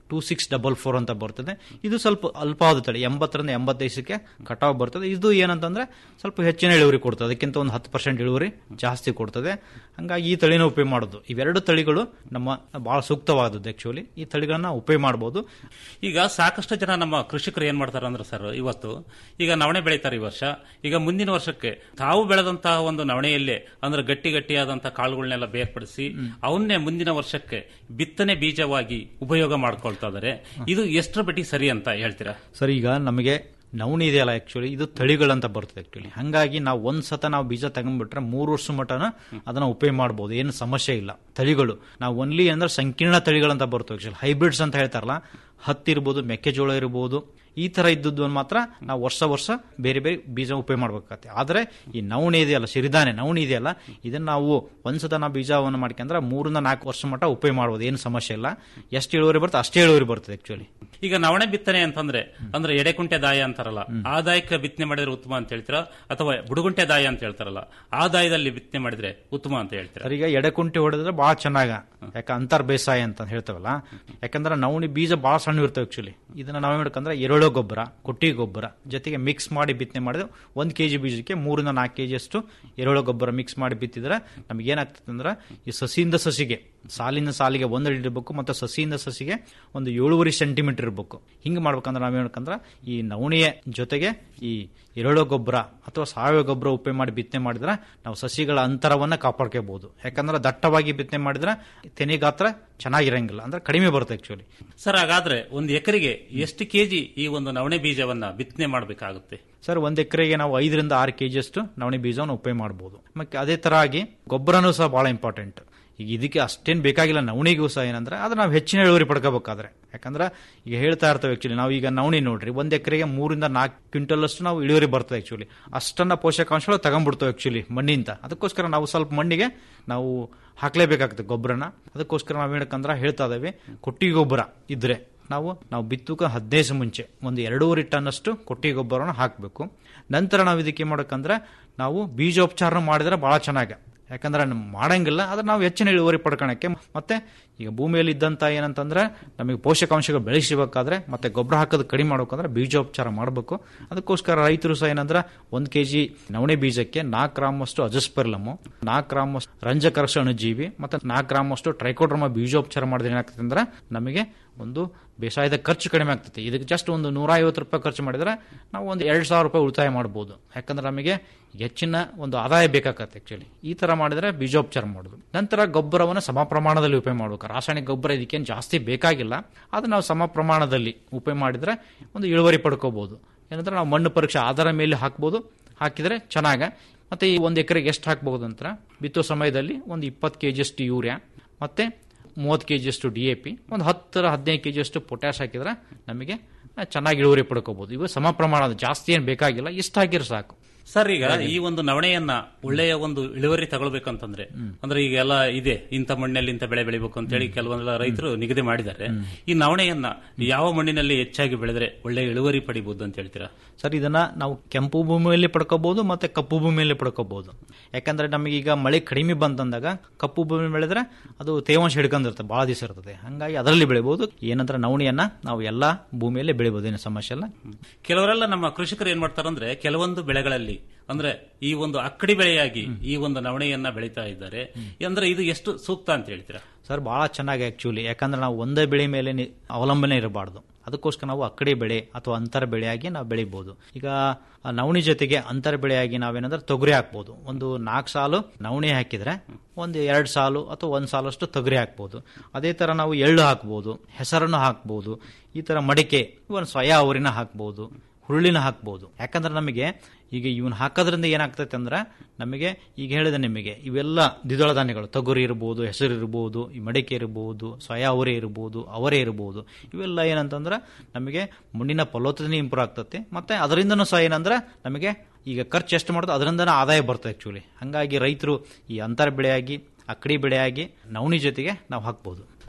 two six double four ಅಂತ ಬರ್ತದೆ ಇದು ಸ್ವಲ್ಪ ಅಲ್ಪಾವಧಿ ತಳಿ ಎಂಬತ್ತರಿಂದ ಎಂಬತ್ತೈದಕ್ಕೆ ಕಟಾವು ಬರ್ತದೆ ಇದು ಏನಂತಂದ್ರೆ ಸ್ವಲ್ಪ ಹೆಚ್ಚಿನ ಇಳುವರಿ ಕೊಡ್ತದೆ ಅದಕ್ಕಿಂತ ಒಂದು ಹತ್ತು ಪರ್ಸೆಂಟ್ ಇಳುವರಿ ಜಾಸ್ತಿ ಕೊಡ್ತದೆ ಹಂಗಾಗಿ ಈ ತಳಿನ ಉಪಯೋಗ ಮಾಡೋದು ಇವೆರಡು ತಳಿಗಳು ನಮ್ಮ ಬಹಳ ಸೂಕ್ತವಾದದ್ದು ಆಕ್ಚುಲಿ ಈ ತಳಿಗಳನ್ನ ಉಪಯೋಗ ಮಾಡಬಹುದು ಈಗ ಸಾಕಷ್ಟು ಜನ ನಮ್ಮ ಕೃಷಿಕರು ಏನ್ ಮಾಡ್ತಾರೆ ಅಂದ್ರೆ ಸರ್ ಇವತ್ತು ಈಗ ನವಣೆ ಬೆಳೀತಾರೆ ಈ ವರ್ಷ ಈಗ ಮುಂದಿನ ವರ್ಷಕ್ಕೆ ತಾವು ಬೆಳೆದಂತಹ ಒಂದು ನವಣೆಯಲ್ಲೇ ಅಂದ್ರೆ ಗಟ್ಟಿ ಗಟ್ಟಿಯಾದಂತಹ ಕಾಳುಗಳನ್ನೆಲ್ಲ ಬೇರ್ಪಡಿಸಿ ಅವನ್ನೇ ಮುಂದಿನ ವರ್ಷಕ್ಕೆ ಬಿತ್ತನೆ ಬೀಜವಾಗಿ ಉಪಯೋಗ ಮಾಡ್ಕೊಳ್ತಾ ಇದಾರೆ ಇದು ಎಷ್ಟರ ಬಟ್ಟಿ ಸರಿ ಅಂತ ಹೇಳ್ತೀರಾ ಸರ್ ಈಗ ನಮಗೆ ನವಣಿ ಇದೆಯಲ್ಲ ಆಕ್ಚುಲಿ ಇದು ತಳಿಗಳಂತ ಬರ್ತದೆ ಆಕ್ಚುಲಿ ಹಂಗಾಗಿ ನಾವು ಒಂದ್ ಸತ ನಾವು ಬೀಜ ತಗೊಂಡ್ಬಿಟ್ರೆ ಮೂರು ವರ್ಷ ಮಟನ ಅದನ್ನ ಉಪಯೋಗ ಮಾಡಬಹುದು ಏನು ಸಮಸ್ಯೆ ಇಲ್ಲ ತಳಿಗಳು ನಾವು ಒನ್ಲಿ ಅಂದ್ರೆ ಸಂಕೀರ್ಣ ತಳಿಗಳಂತ ಬರ್ತವೆ ಆಕ್ಚುಲಿ ಹೈಬ್ರಿಡ್ಸ್ ಅಂತ ಹೇಳ್ತಾರಲ್ಲ ಹತ್ತಿ ಇರ್ಬೋದು ಮೆಕ್ಕೆಜೋಳ ಇರ್ಬೋದು ಈ ತರ ಇದ್ದದ್ದು ಮಾತ್ರ ನಾವು ವರ್ಷ ವರ್ಷ ಬೇರೆ ಬೇರೆ ಬೀಜ ಉಪಯೋಗ ಮಾಡ್ಬೇಕಾಗತ್ತೆ ಆದ್ರೆ ಈ ನವಣೆ ಇದೆಯಲ್ಲ ಸಿರಿಧಾನ್ಯ ನವಣೆ ಇದೆಯಲ್ಲ ಇದನ್ನ ನಾವು ಒಂದ್ಸತ ನಾವು ಬೀಜವನ್ನು ಮಾಡ್ಕೊಂಡ್ರೆ ಮೂರಿಂದ ನಾಲ್ಕು ವರ್ಷ ಮಟ್ಟ ಉಪಯೋಗ ಮಾಡ್ಬೋದು ಏನು ಸಮಸ್ಯೆ ಇಲ್ಲ ಎಷ್ಟು ಇಳುವರಿ ಬರ್ತದೆ ಅಷ್ಟೇ ಇಳುವರಿ ಬರ್ತದೆ ಆಕ್ಚುಲಿ ಈಗ ನವಣೆ ಬಿತ್ತನೆ ಅಂತಂದ್ರೆ ಅಂದ್ರೆ ಎಡೆಕುಂಟೆ ದಾಯ ಅಂತಾರಲ್ಲ ಆದಾಯಕ್ಕೆ ಬಿತ್ತನೆ ಮಾಡಿದ್ರೆ ಉತ್ತಮ ಅಂತ ಹೇಳ್ತೀರಾ ಅಥವಾ ಬುಡುಗುಂಟೆ ದಾಯ ಅಂತ ಹೇಳ್ತಾರಲ್ಲ ಆದಾಯದಲ್ಲಿ ಬಿತ್ತನೆ ಮಾಡಿದ್ರೆ ಉತ್ತಮ ಅಂತ ಹೇಳ್ತೀರಾ ಸರ್ ಈಗ ಎಡೆಕುಂಟಿ ಹೊಡೆದ್ರೆ ಬಹಳ ಚೆನ್ನಾಗ ಯಾಕ ಅಂತರ್ ಬೇಸಾಯ ಅಂತ ಹೇಳ್ತೇವಲ್ಲ ಯಾಕಂದ್ರೆ ನವಣಿ ಬೀಜ ಬಹಳ ಸಣ್ಣ ಇರ್ತವೆ ಆಕ್ಚುಲಿ ಇದನ್ನ ನಾವೇನ್ ಮಾಡ್ಬೇಕಂದ್ರೆ ಎರೆಹುಳ ಗೊಬ್ಬರ ಕೊಟ್ಟಿ ಗೊಬ್ಬರ ಜೊತೆಗೆ ಮಿಕ್ಸ್ ಮಾಡಿ ಬಿತ್ತನೆ ಮಾಡಿದ್ರೆ ಒಂದ್ ಕೆಜಿ ಬೀಜಕ್ಕೆ ಮೂರಿಂದ ನಾಲ್ಕು ಕೆಜಿ ಅಷ್ಟು ಎರೆಹುಳ ಗೊಬ್ಬರ ಮಿಕ್ಸ್ ಮಾಡಿ ಬಿತ್ತಿದ್ರೆ ನಮ್ಗೆ ಏನಾಗ್ತದೆ ಅಂದ್ರೆ ಈ ಸಸಿಯಿಂದ ಸಸಿಗೆ ಸಾಲಿನ ಸಾಲಿಗೆ ಒಂದು ಅಡಿ ಇರಬೇಕು ಮತ್ತು ಸಸಿಯಿಂದ ಸಸಿಗೆ ಒಂದು ಏಳುವರೆ ಸೆಂಟಿಮೀಟರ್ ಇರಬೇಕು ಹಿಂಗೆ ಮಾಡ್ಬೇಕಂದ್ರೆ ನಾವೇನ್ ಮಾಡ್ಬೇಕಂದ್ರೆ ಈ ನವಣಿಯ ಜೊತೆಗೆ ಈ ಎರೆಹುಳ ಗೊಬ್ಬರ ಅಥವಾ ಸಾವಯವ ಗೊಬ್ಬರ ಉಪಯೋಗ ಮಾಡಿ ಬಿತ್ತನೆ ಮಾಡಿದ್ರೆ ನಾವು ಸಸಿಗಳ ಅಂತರವನ್ನ ಕಾಪಾಡ್ಕೋಬಹುದು ಯಾಕಂದ್ರೆ ದಟ್ಟವಾಗಿ ಬಿತ್ತನೆ ಮಾಡಿದ್ರೆ ತೆನೆ ಗಾತ್ರ ಚೆನ್ನಾಗಿರಂಗಿಲ್ಲ ಅಂದ್ರೆ ಕಡಿಮೆ ಬರುತ್ತೆ ಆಕ್ಚುಲಿ ಸರ್ ಹಾಗಾದ್ರೆ ಒಂದು ಎಕರೆಗೆ ಎಷ್ಟು ಕೆಜಿ ಈ ಒಂದು ನವಣೆ ಬೀಜವನ್ನ ಬಿತ್ತನೆ ಮಾಡಬೇಕಾಗುತ್ತೆ ಸರ್ ಒಂದ್ ಎಕರೆಗೆ ನಾವು ಐದರಿಂದ ಆರು ಕೆಜಿ ಅಷ್ಟು ನವಣೆ ಬೀಜವನ್ನು ಉಪಯೋಗ ಮಾಡಬಹುದು ಮತ್ತೆ ಅದೇ ತರ ಆಗಿ ಗೊಬ್ಬರನೂ ಸಹ ಬಹಳ ಇಂಪಾರ್ಟೆಂಟ್ ಈಗ ಇದಕ್ಕೆ ಅಷ್ಟೇನು ಬೇಕಾಗಿಲ್ಲ ನವಣಿಗೂ ಸಹ ಏನಂದ್ರೆ ಅದು ನಾವು ಹೆಚ್ಚಿನ ಇಳುವರಿ ಪಡ್ಕೋಬೇಕಾದ್ರೆ ಯಾಕಂದ್ರೆ ಈಗ ಹೇಳ್ತಾ ಇರ್ತೇವೆ ಆಕ್ಚುಲಿ ನಾವು ಈಗ ನವಣಿ ನೋಡ್ರಿ ಒಂದ್ ಎಕರೆಗೆ ಮೂರಿಂದ ನಾಲ್ಕು ಕ್ವಿಂಟಲ್ ಅಷ್ಟು ನಾವು ಇಳುವರಿ ಬರ್ತದೆ ಆಕ್ಚುಲಿ ಅಷ್ಟನ್ನ ಪೋಷಕಾಂಶಗಳು ತಗೊಂಡ್ಬಿಡ್ತೇವೆ ಆಕ್ಚುಲಿ ಮಣ್ಣಿಂದ ಅದಕ್ಕೋಸ್ಕರ ನಾವು ಸ್ವಲ್ಪ ಮಣ್ಣಿಗೆ ನಾವು ಹಾಕ್ಲೇಬೇಕಾಗ್ತದೆ ಗೊಬ್ಬರನ ಅದಕ್ಕೋಸ್ಕರ ನಾವು ಏನಕ್ಕಂದ್ರೆ ಹೇಳ್ತಾ ಇದ್ದೇವೆ ಕೊಟ್ಟಿಗೆ ಗೊಬ್ಬರ ಇದ್ರೆ ನಾವು ನಾವು ಬಿತ್ತುಕ ಹದಿನೈದು ಮುಂಚೆ ಒಂದು ಎರಡೂವರೆ ಟನ್ ಅಷ್ಟು ಕೊಟ್ಟಿಗೆ ಗೊಬ್ಬರನ ಹಾಕಬೇಕು ನಂತರ ನಾವು ಇದಕ್ಕೆ ಏನ್ ಮಾಡಬೇಕಂದ್ರೆ ನಾವು ಬೀಜೋಪಚಾರ ಮಾಡಿದ್ರೆ ಬಹಳ ಚೆನ್ನಾಗಿ ಯಾಕಂದ್ರೆ ನಮ್ ಮಾಡಂಗಿಲ್ಲ ಆದ್ರೆ ನಾವು ಹೆಚ್ಚಿನ ಇಳುವರಿ ಪಡ್ಕೊಳಕ್ಕೆ ಮತ್ತೆ ಈಗ ಭೂಮಿಯಲ್ಲಿ ಇದ್ದಂತ ಏನಂತಂದ್ರೆ ನಮಗೆ ಪೋಷಕಾಂಶಗಳು ಬೆಳೆಸಬೇಕಾದ್ರೆ ಮತ್ತೆ ಗೊಬ್ಬರ ಹಾಕೋದು ಕಡಿಮೆ ಮಾಡ್ಬೇಕಂದ್ರೆ ಬೀಜೋಪಚಾರ ಮಾಡಬೇಕು ಅದಕ್ಕೋಸ್ಕರ ರೈತರು ಸಹ ಏನಂದ್ರೆ ಒಂದ್ ಕೆಜಿ ನವಣೆ ಬೀಜಕ್ಕೆ ನಾಲ್ಕು ಗ್ರಾಮ್ ಅಷ್ಟು ಅಜಸ್ಪೆರ್ಲಮು ನಾಲ್ಕು ಗ್ರಾಮ್ ಅಷ್ಟು ರಂಜಕರ್ಷ ಅಣುಜೀವಿ ಮತ್ತೆ ನಾಲ್ಕು ಗ್ರಾಮ್ ಅಷ್ಟು ಟ್ರೈಕೋಡ್ರಮ ಬೀಜೋಪಚಾರ ಮಾಡಿದ್ರೆ ಏನಾಗ್ತದೆ ಅಂದ್ರೆ ನಮಗೆ ಒಂದು ಬೇಸಾಯದ ಖರ್ಚು ಕಡಿಮೆ ಆಗ್ತದೆ ಇದಕ್ಕೆ ಜಸ್ಟ್ ಒಂದು ನೂರ ಐವತ್ತು ರೂಪಾಯಿ ಖರ್ಚು ಮಾಡಿದ್ರೆ ನಾವು ಒಂದು ಎರಡು ಸಾವಿರ ರೂಪಾಯಿ ಉಳಿತಾಯ ಮಾಡ್ಬೋದು ಯಾಕಂದ್ರೆ ನಮಗೆ ಹೆಚ್ಚಿನ ಒಂದು ಆದಾಯ ಬೇಕಾಗತ್ತೆ ಆಕ್ಚುಲಿ ಈ ತರ ಮಾಡಿದ್ರೆ ಬೀಜೋಪಚಾರ ಮಾಡೋದು ನಂತರ ಗೊಬ್ಬರವನ್ನು ಸಮ ಪ್ರಮಾಣದಲ್ಲಿ ಉಪಯೋಗ ಮಾಡ್ಬೇಕು ರಾಸಾಯನಿಕ ಗೊಬ್ಬರ ಇದಕ್ಕೇನು ಜಾಸ್ತಿ ಬೇಕಾಗಿಲ್ಲ ಅದು ನಾವು ಸಮ ಪ್ರಮಾಣದಲ್ಲಿ ಉಪಯೋಗ ಮಾಡಿದ್ರೆ ಒಂದು ಇಳುವರಿ ಪಡ್ಕೋಬಹುದು ಏನಂದ್ರೆ ನಾವು ಮಣ್ಣು ಪರೀಕ್ಷೆ ಆಧಾರ ಮೇಲೆ ಹಾಕ್ಬೋದು ಹಾಕಿದ್ರೆ ಚೆನ್ನಾಗ ಮತ್ತೆ ಈ ಒಂದು ಎಕರೆಗೆ ಎಷ್ಟು ಹಾಕಬಹುದು ಅಂತ ಬಿತ್ತೋ ಸಮಯದಲ್ಲಿ ಒಂದು ಇಪ್ಪತ್ತು ಕೆ ಜಿಯಷ್ಟು ಯೂರಿಯಾ ಮತ್ತೆ ಮೂವತ್ತು ಕೆ ಜಿಯಷ್ಟು ಡಿ ಎ ಪಿ ಒಂದು ಹತ್ತರ ಹದಿನೈದು ಕೆ ಜಿಯಷ್ಟು ಪೊಟ್ಯಾಶ್ ಹಾಕಿದ್ರೆ ನಮಗೆ ಚೆನ್ನಾಗಿ ಇಳುವರಿ ಪಡ್ಕೋಬಹುದು ಇವು ಸಮ ಪ್ರಮಾಣದ ಜಾಸ್ತಿ ಏನು ಬೇಕಾಗಿಲ್ಲ ಇಷ್ಟು ಹಾಕಿದ್ರೆ ಸಾಕು ಸರ್ ಈಗ ಈ ಒಂದು ನವಣೆಯನ್ನ ಒಳ್ಳೆಯ ಒಂದು ಇಳುವರಿ ತಗೊಳ್ಬೇಕಂತಂದ್ರೆ ಅಂದ್ರೆ ಈಗ ಎಲ್ಲ ಇದೆ ಇಂಥ ಮಣ್ಣಲ್ಲಿ ಇಂಥ ಬೆಳೆ ಬೆಳಿಬೇಕು ಅಂತ ಹೇಳಿ ಕೆಲವೊಂದೆಲ್ಲ ರೈತರು ನಿಗದಿ ಮಾಡಿದ್ದಾರೆ ಈ ನವಣೆಯನ್ನ ಯಾವ ಮಣ್ಣಿನಲ್ಲಿ ಹೆಚ್ಚಾಗಿ ಬೆಳೆದ್ರೆ ಒಳ್ಳೆ ಇಳುವರಿ ಪಡಿಬಹುದು ಅಂತ ಹೇಳ್ತೀರಾ ಸರ್ ಇದನ್ನ ನಾವು ಕೆಂಪು ಭೂಮಿಯಲ್ಲಿ ಪಡ್ಕೋಬಹುದು ಮತ್ತೆ ಕಪ್ಪು ಭೂಮಿಯಲ್ಲಿ ಪಡ್ಕೋಬಹುದು ಯಾಕಂದ್ರೆ ನಮಗೆ ಈಗ ಮಳೆ ಕಡಿಮೆ ಬಂತಂದಾಗ ಕಪ್ಪು ಭೂಮಿ ಬೆಳೆದ್ರೆ ಅದು ತೇವಾಂಶ ಹಿಡ್ಕೊಂಡಿರ್ತದೆ ಬಹಳ ದಿವಸ ಇರ್ತದೆ ಹಂಗಾಗಿ ಅದರಲ್ಲಿ ಬೆಳಿಬಹುದು ಏನಂದ್ರೆ ನವಣಿಯನ್ನ ನಾವು ಎಲ್ಲಾ ಭೂಮಿಯಲ್ಲಿ ಬೆಳಿಬಹುದು ಏನು ಸಮಸ್ಯೆ ಇಲ್ಲ ಕೆಲವರೆಲ್ಲ ನಮ್ಮ ಕೃಷಿಕರು ಏನ್ ಮಾಡ್ತಾರಂದ್ರೆ ಕೆಲವೊಂದು ಬೆಳೆಗಳಲ್ಲಿ ಅಂದ್ರೆ ಈ ಒಂದು ಅಕ್ಕಡಿ ಬೆಳೆಯಾಗಿ ಈ ಒಂದು ನವಣೆಯನ್ನ ಬೆಳೀತಾ ಇದ್ದಾರೆ ಅಂದ್ರೆ ಇದು ಎಷ್ಟು ಸೂಕ್ತ ಅಂತ ಹೇಳ್ತೀರಾ ಸರ್ ಬಹಳ ಚೆನ್ನಾಗಿ ಆಕ್ಚುಲಿ ಯಾಕಂದ್ರೆ ನಾವು ಒಂದೇ ಬೆಳೆ ಮೇಲೆ ನಿ- ಅವಲಂಬನೆ ಇರಬಾರ್ದು ಅದಕ್ಕೋಸ್ಕರ ನಾವು ಅಕ್ಕಡಿ ಬೆಳೆ ಅಥವಾ ಅಂತರ ಬೆಳೆಯಾಗಿ ನಾವು ಬೆಳಿಬಹುದು ಈಗ ಆ ನವಣಿ ಜೊತೆಗೆ ಅಂತರ ಬೆಳೆಯಾಗಿ ನಾವೇನಂದ್ರೆ ತೊಗರಿ ಹಾಕ್ಬೋದು ಒಂದು ನಾಲ್ಕು ಸಾಲು ನವಣಿ ಹಾಕಿದ್ರೆ ಒಂದು ಎರಡು ಸಾಲು ಅಥವಾ ಒಂದು ಸಾಲಷ್ಟು ತೊಗರಿ ಹಾಕ್ಬೋದು ಅದೇ ತರ ನಾವು ಎಳ್ಳು ಹಾಕ್ಬೋದು ಹೆಸರನ್ನು ಹಾಕ್ಬೋದು ಈ ತರ ಮಡಿಕೆ ಇವನ್ ಸ್ವಯ ಅವರಿನ ಹಾಕ್ಬೋದು ಹುರುಳಿನ ಹಾಕ್ಬೋದು ಯಾಕಂದ್ರೆ ನಮಗೆ ಈಗ ಇವನ್ ಹಾಕೋದ್ರಿಂದ ಏನಾಗ್ತೈತೆ ಅಂದ್ರೆ ನಮಗೆ ಈಗ ಹೇಳಿದೆ ನಿಮಗೆ ಇವೆಲ್ಲ ದ್ವಿದಳ ಧಾನ್ಯಗಳು ತೊಗರಿ ಇರ್ಬೋದು ಹೆಸರು ಇರ್ಬೋದು ಈ ಮಡಿಕೆ ಇರ್ಬೋದು ಸ್ವಯ ಅವರೆ ಇರ್ಬೋದು ಅವರೇ ಇರ್ಬೋದು ಇವೆಲ್ಲ ಏನಂತಂದ್ರೆ ನಮಗೆ ಮಣ್ಣಿನ ಫಲವತ್ತತೆ ಇಂಪ್ರೂವ್ ಆಗ್ತತೆ ಮತ್ತೆ ಅದರಿಂದನೂ ಸಹ ಏನಂದ್ರೆ ನಮಗೆ ಈಗ ಖರ್ಚು ಎಷ್ಟು ಮಾಡೋದು ಅದರಿಂದನೇ ಆದಾಯ ಬರ್ತದೆ ಆಕ್ಚುಲಿ ಹಂಗಾಗಿ ರೈತರು ಈ ಅಂತರ ಬೆಳೆಯಾಗಿ ಅಕ್ಕಡಿ ಬೆಳೆಯಾಗಿ ನವಣಿ ಜೊತೆಗೆ ನಾವು ಹಾಕ್ಬೋದು